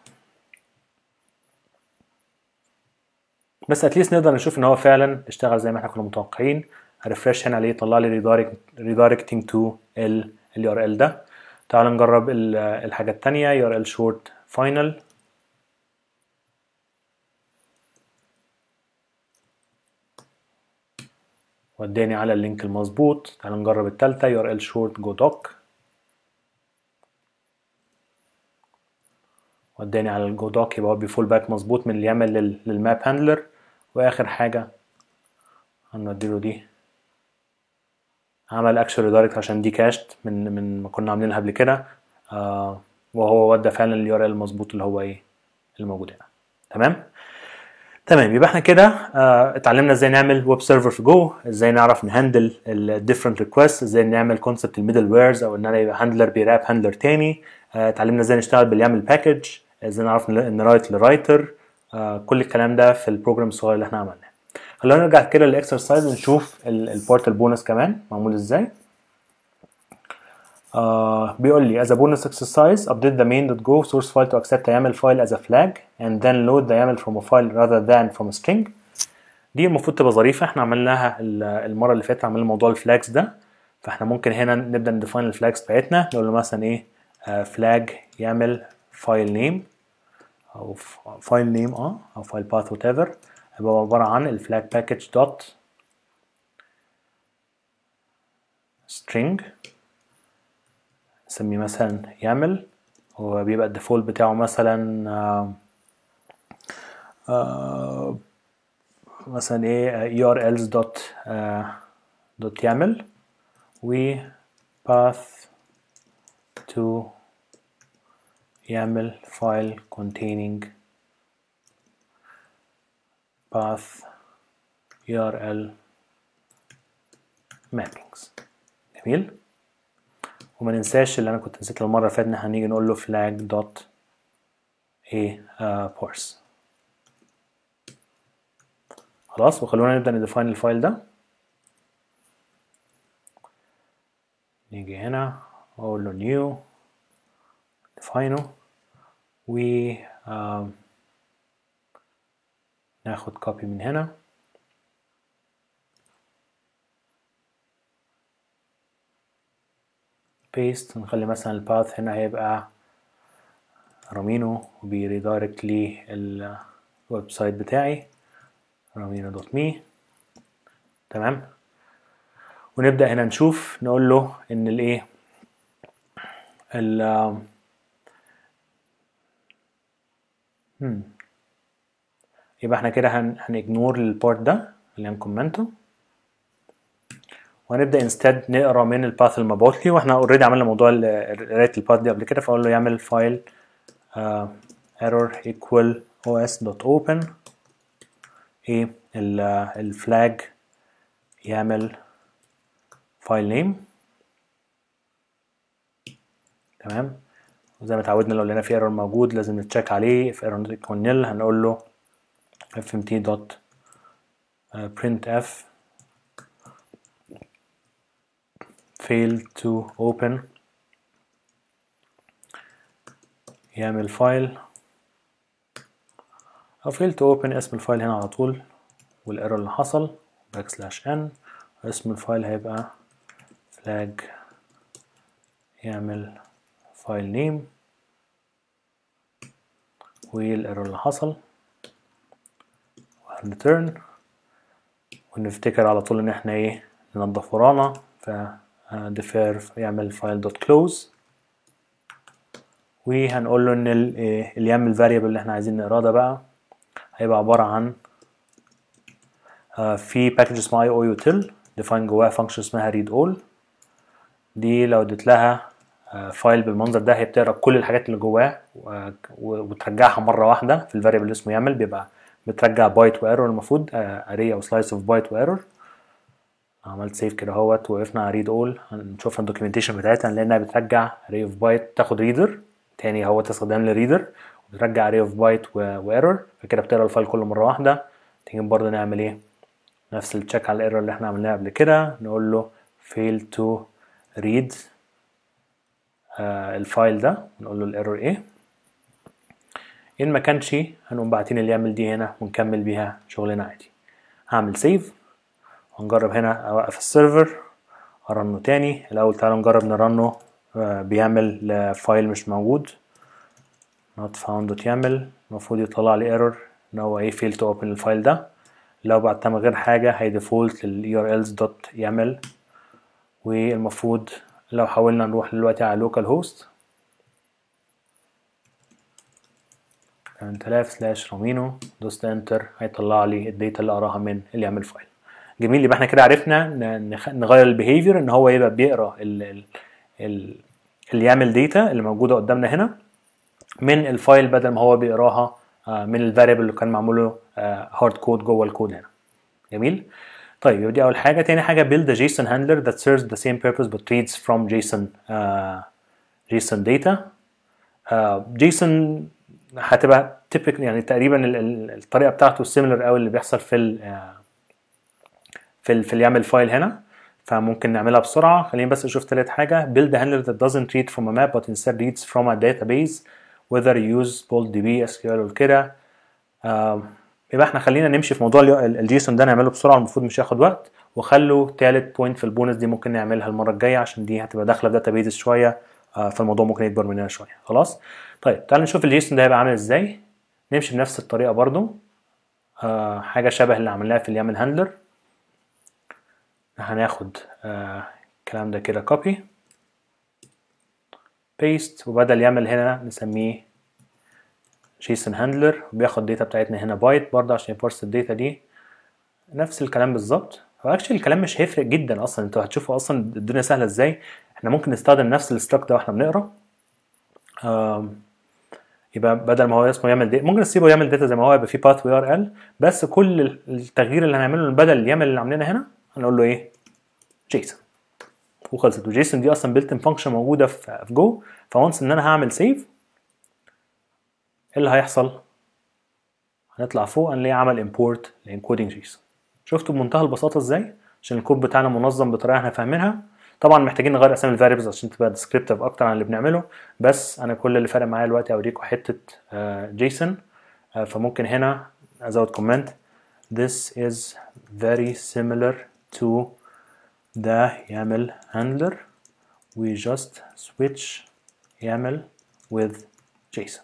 بس اتليست نقدر نشوف ان هو فعلا اشتغل زي ما احنا كنا متوقعين هرفرش هنا عليه يطلع لي ريدايركتنج تو ال اليو ار ال ده تعال نجرب ال- الحاجه الثانيه يو ار ال شورت فاينل وداني على اللينك المظبوط تعال نجرب التالتة يو ار ال شورت جو دوك وداني على الجو دوك يبقى هو بيفول باك مظبوط من اليمن لل- للماب هاندلر واخر حاجة هنديله دي عمل اكشن ريدايركت عشان دي كاشت من من ما كنا عاملينها قبل كده آه وهو ودى فعلا اليو ار ال المظبوط اللي هو ايه الموجود هنا تمام تمام يبقى احنا كده آه، اتعلمنا ازاي نعمل ويب سيرفر في جو ازاي نعرف نهندل الديفرنت ريكوست ازاي نعمل كونسبت الميدل ويرز او ان انا يبقى هاندلر بيراب هاندلر تاني آه، اتعلمنا ازاي نشتغل باليامل باكج ازاي نعرف ن- نرايت لرايتر آه، كل الكلام ده في البروجرام الصغير اللي احنا عملناه خلونا نرجع كده للاكسرسايز ونشوف البورتال بونس كمان معمول ازاي آه بيقول لي as a bonus exercise update the main.go source file to accept a YAML file as a flag and then load the YAML from a file rather than from a string دي المفروض تبقى ظريفة احنا عملناها ال- المرة اللي فاتت عملنا موضوع الفلاجز ده فاحنا ممكن هنا نبدأ نديفاين الفلاجز بتاعتنا نقول له مثلا ايه فلاج يعمل فايل نيم او فايل نيم اه او فايل باث وات ايفر هيبقى عبارة عن الفلاج باكج دوت string نسميه مثلا يعمل هو بيبقى الديفولت بتاعه مثلا آه، آه، مثلا ايه urls دوت دوت يعمل و path to يعمل file containing path url mappings جميل وما ننساش اللي انا كنت نسيت المره اللي فاتت ان هنيجي نقول له flag dot ايه parse خلاص وخلونا نبدا نديفاين الفايل ده نيجي هنا اقول له new define و آم، ناخد copy من هنا paste نخلي مثلا الباث هنا هيبقى رامينو وبيريدايركت لي الويب سايت بتاعي رامينو دوت مي تمام ونبدأ هنا نشوف نقول له ان الايه ال هم. يبقى احنا كده هن هنجنور البارت ده اللي هنكومنته وهنبدا انستاد نقرا من الباث المبعوث لي واحنا اوريدي عملنا موضوع ال- قرايه الباث دي قبل كده فاقول له يعمل فايل error equal os dot open ايه الفلاج يعمل فايل نيم تمام وزي ما اتعودنا لو لقينا في ايرور موجود لازم نتشيك عليه في ايرور يكون نل هنقول له fmt dot printf failed to open يعمل فايل أو failed to open اسم الفايل هنا على طول والايرور اللي حصل باك سلاش n اسم الفايل هيبقى flag يعمل فايل نيم والايرور اللي حصل return ونفتكر على طول ان احنا ايه ننضف ورانا ف defer يعمل فايل دوت كلوز وهنقول له ان اللي يعمل variable اللي احنا عايزين نقراه ده بقى هيبقى عبارة عن في باكج اسمها اي util define جواها function اسمها read all دي لو اديت لها فايل بالمنظر ده هي بتقرا كل الحاجات اللي جواه وترجعها مره واحده في الفاريبل اللي اسمه يعمل بيبقى بترجع بايت وايرور المفروض اري او سلايس اوف بايت وايرور عملت سيف كده اهوت وقفنا على ريد اول هنشوف الدوكيومنتيشن بتاعتها هنلاقي انها بترجع اري اوف بايت تاخد ريدر تاني هو استخدام للريدر وبترجع اري اوف بايت وايرور فكده بتقرا الفايل كله مره واحده تيجي برضه نعمل ايه نفس التشيك على الايرور اللي احنا عملناه قبل كده نقول له fail to read آه الفايل ده نقول له الايرور ايه ان ما كانش هنقوم باعتين اللي يعمل دي هنا ونكمل بيها شغلنا عادي هعمل سيف ونجرب هنا اوقف السيرفر ارنه تاني الاول تعالوا نجرب نرنه آه بيعمل فايل مش موجود not found يعمل المفروض يطلع لي ايرور ان هو ايه fail to open الفايل ده لو بعتها من غير حاجة هي ديفولت لل urls دوت يعمل والمفروض لو حاولنا نروح دلوقتي على لوكال هوست 8000 سلاش رومينو دوست انتر هيطلع لي الداتا اللي قراها من اللي يعمل فايل جميل يبقى احنا كده عرفنا نغير البيهيفير ان هو يبقى بيقرا ال ال ال اللي يعمل داتا اللي موجوده قدامنا هنا من الفايل بدل ما هو بيقراها من الفاريبل اللي كان معمول له هارد كود جوه الكود هنا جميل طيب يبقى دي اول حاجه تاني حاجه build a JSON handler that serves the same purpose but reads from JSON uh, JSON data uh, JSON هتبقى typical يعني تقريبا الطريقه بتاعته similar قوي اللي بيحصل في ال uh, في ال في اللي يعمل فايل هنا فممكن نعملها بسرعه خليني بس اشوف تالت حاجه build a handler that doesn't read from a map but instead reads from a database whether you use BoldDB SQL وكده يبقى احنا خلينا نمشي في موضوع الجيسون ده نعمله بسرعه المفروض مش هياخد وقت وخلوا تالت بوينت في البونس دي ممكن نعملها المره الجايه عشان دي هتبقى داخله في داتا بيز شويه فالموضوع ممكن يكبر مننا شويه خلاص طيب تعالوا نشوف الجيسون ده هيبقى عامل ازاي نمشي بنفس الطريقه برضو حاجه شبه اللي عملناها في اليامل هاندلر هناخد الكلام ده كده كوبي بيست وبدل يعمل هنا نسميه جيسون هاندلر بياخد الداتا بتاعتنا هنا بايت برضه عشان يبارس الداتا دي نفس الكلام بالظبط هو اكشلي الكلام مش هيفرق جدا اصلا انتوا هتشوفوا اصلا الدنيا سهله ازاي احنا ممكن نستخدم نفس الستراك ده واحنا بنقرا يبقى بدل ما هو اسمه يعمل داتا ممكن نسيبه يعمل داتا زي ما هو يبقى فيه باث وي ار ال بس كل التغيير اللي هنعمله بدل يعمل اللي عاملينه هنا هنقول له ايه جيسون وخلصت وجيسون دي اصلا بيلت ان فانكشن موجوده في جو فونس ان انا هعمل سيف ايه اللي هيحصل هنطلع فوق هنلاقي عمل امبورت لانكودنج جيسون شفتوا بمنتهى البساطه ازاي عشان الكود بتاعنا منظم بطريقه احنا فاهمينها طبعا محتاجين نغير اسامي الفاريبلز عشان تبقى ديسكريبتيف اكتر عن اللي بنعمله بس انا كل اللي فارق معايا دلوقتي اوريكم حته جيسون فممكن هنا ازود كومنت this is very similar to the YAML handler we just switch YAML with JSON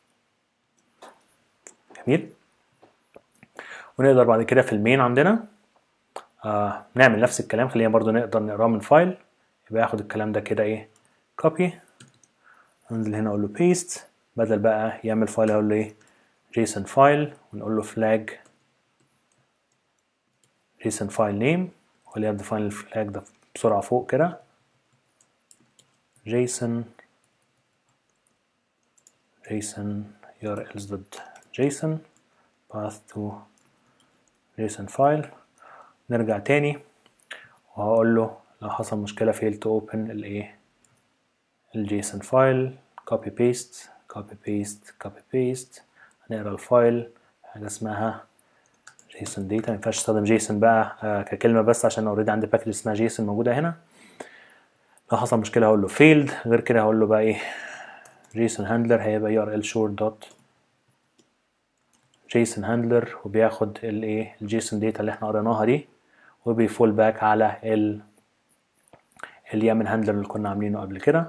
جميل ونقدر بعد كده في المين عندنا آه نعمل نفس الكلام خلينا برضو نقدر نقراه من فايل يبقى ياخد الكلام ده كده ايه copy انزل هنا اقول له paste بدل بقى يعمل فايل اقول له ايه جيسون فايل ونقول له flag جيسون فايل نيم خلينا ديفاين الفلاج ده بسرعة فوق كده جيسون جيسون urls dot json path to json file نرجع تاني وهقول له لو حصل مشكلة fail to open الايه الجيسون فايل copy paste copy paste copy paste هنقرا الفايل حاجة اسمها جيسون داتا ما ينفعش استخدم جيسون بقى آه ككلمه بس عشان اوريدي عندي باكج اسمها جيسون موجوده هنا لو حصل مشكله هقول له فيلد غير كده هقول له بقى ايه جيسون هاندلر هيبقى يو ار ال شور دوت جيسون هاندلر وبياخد الايه الجيسون داتا اللي احنا قريناها دي وبيفول باك على ال اليامن هاندلر اللي كنا عاملينه قبل كده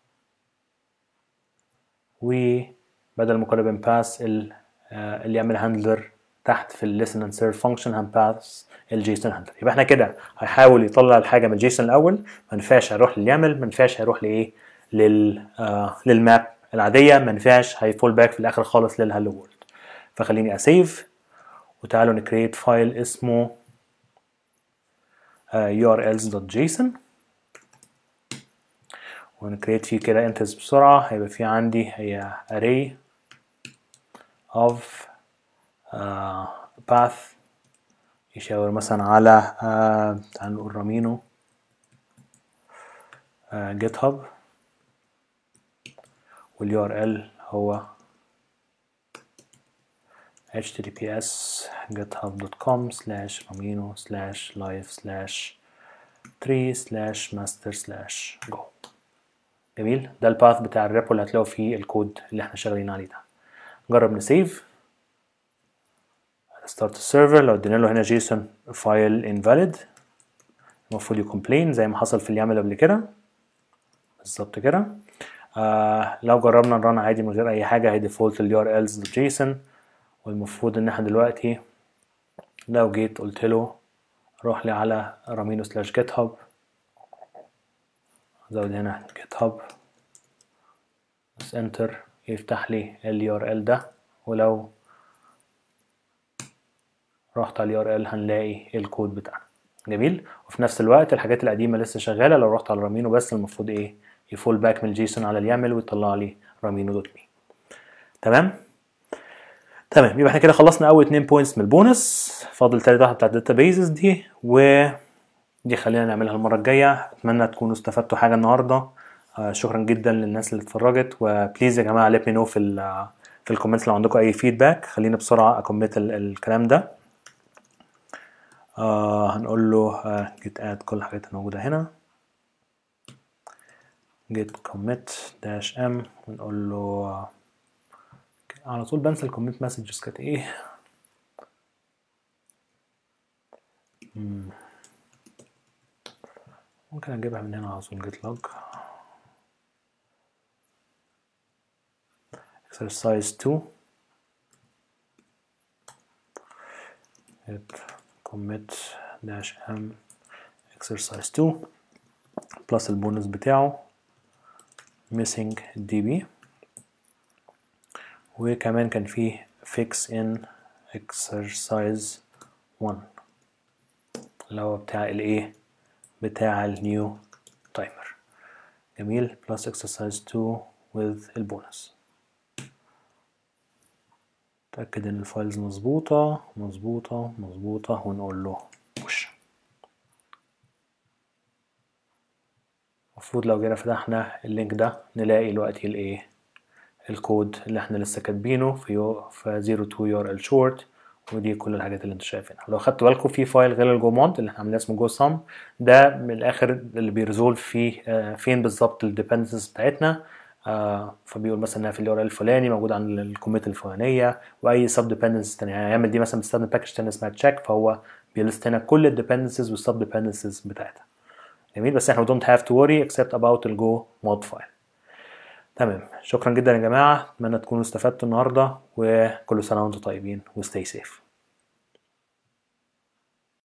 وبدل ما كنا بنباس اليامن هاندلر تحت في الليسن اند سيرف فانكشن هنباس الجيسون هاندلر يبقى احنا كده هيحاول يطلع الحاجه من الجيسون الاول ما ينفعش هيروح لليامل ما ينفعش هيروح لايه لل آه للماب العاديه ما ينفعش هيفول باك في الاخر خالص للهالو وورلد فخليني اسيف وتعالوا نكريت فايل اسمه urls.json ونكريت فيه كده انتز بسرعة هيبقى في عندي هي array of uh, path يشاور مثلا على uh, تعال نقول رامينو uh, GitHub واليو ار ال هو https github.com slash ramino slash live slash tree slash master slash go جميل ده الباث بتاع الريبو اللي هتلاقوا فيه الكود اللي احنا شغالين عليه ده نجرب نسيف ستارت السيرفر لو ادينا له هنا جيسون فايل invalid المفروض يكمبلين زي ما حصل في اليامل قبل كده بالظبط كده آه لو جربنا نرن عادي من غير اي حاجه هي ديفولت اليو ار الز جيسون والمفروض ان احنا دلوقتي لو جيت قلت له روح لي على رامينو سلاش جيت هاب زود هنا جيت هاب بس انتر يفتح لي اليو ار ال ده ولو رحت على اليو ار ال هنلاقي الكود بتاعنا جميل وفي نفس الوقت الحاجات القديمه لسه شغاله لو رحت على رامينو بس المفروض ايه يفول باك من الجيسون على اليامل ويطلع لي رامينو دوت مي تمام تمام يبقى احنا كده خلصنا اول اتنين بوينتس من البونس فاضل تالت واحده بتاعت الداتا بيزز دي و دي خلينا نعملها المره الجايه اتمنى تكونوا استفدتوا حاجه النهارده آه شكرا جدا للناس اللي اتفرجت وبليز يا جماعه let me know في ال في الكومنتس لو عندكم اي فيدباك خلينا بسرعه اكمت الكلام ده آه هنقول له آه git add كل الحاجات الموجوده هنا git commit dash m ونقول له آه على طول بنسى الكومنت مسجز كانت ايه مم. ممكن اجيبها من هنا على طول جيت لوج exercise 2 git commit dash m exercise 2 بلس البونس بتاعه missing db وكمان كان فيه fix in exercise 1 اللي هو بتاع الايه بتاع النيو تايمر جميل plus exercise 2 with البونس تأكد ان الفايلز مظبوطة مظبوطة مظبوطة ونقول له push المفروض لو جينا فتحنا اللينك ده نلاقي دلوقتي الايه الكود اللي احنا لسه كاتبينه في يو في 02 يو ار ال شورت ودي كل الحاجات اللي انتوا شايفينها لو خدتوا بالكم في فايل غير الجومونت اللي احنا عاملينه اسمه جو سام ده من الاخر اللي بيرزولف فيه آه فين بالظبط الديبندنسز بتاعتنا آه فبيقول مثلا انها في اليو ار ال الفلاني موجود عند الكوميت الفلانيه واي سب ديبندنس تاني يعني هيعمل دي مثلا بيستخدم باكج تاني اسمها تشيك فهو بيلست هنا كل الديبندنسز والسب ديبندنسز بتاعتها جميل بس احنا don't have to worry except about الجو مود فايل تمام شكرا جدا يا جماعة اتمنى تكونوا استفدتوا النهاردة وكل سنة وانتم طيبين وستay safe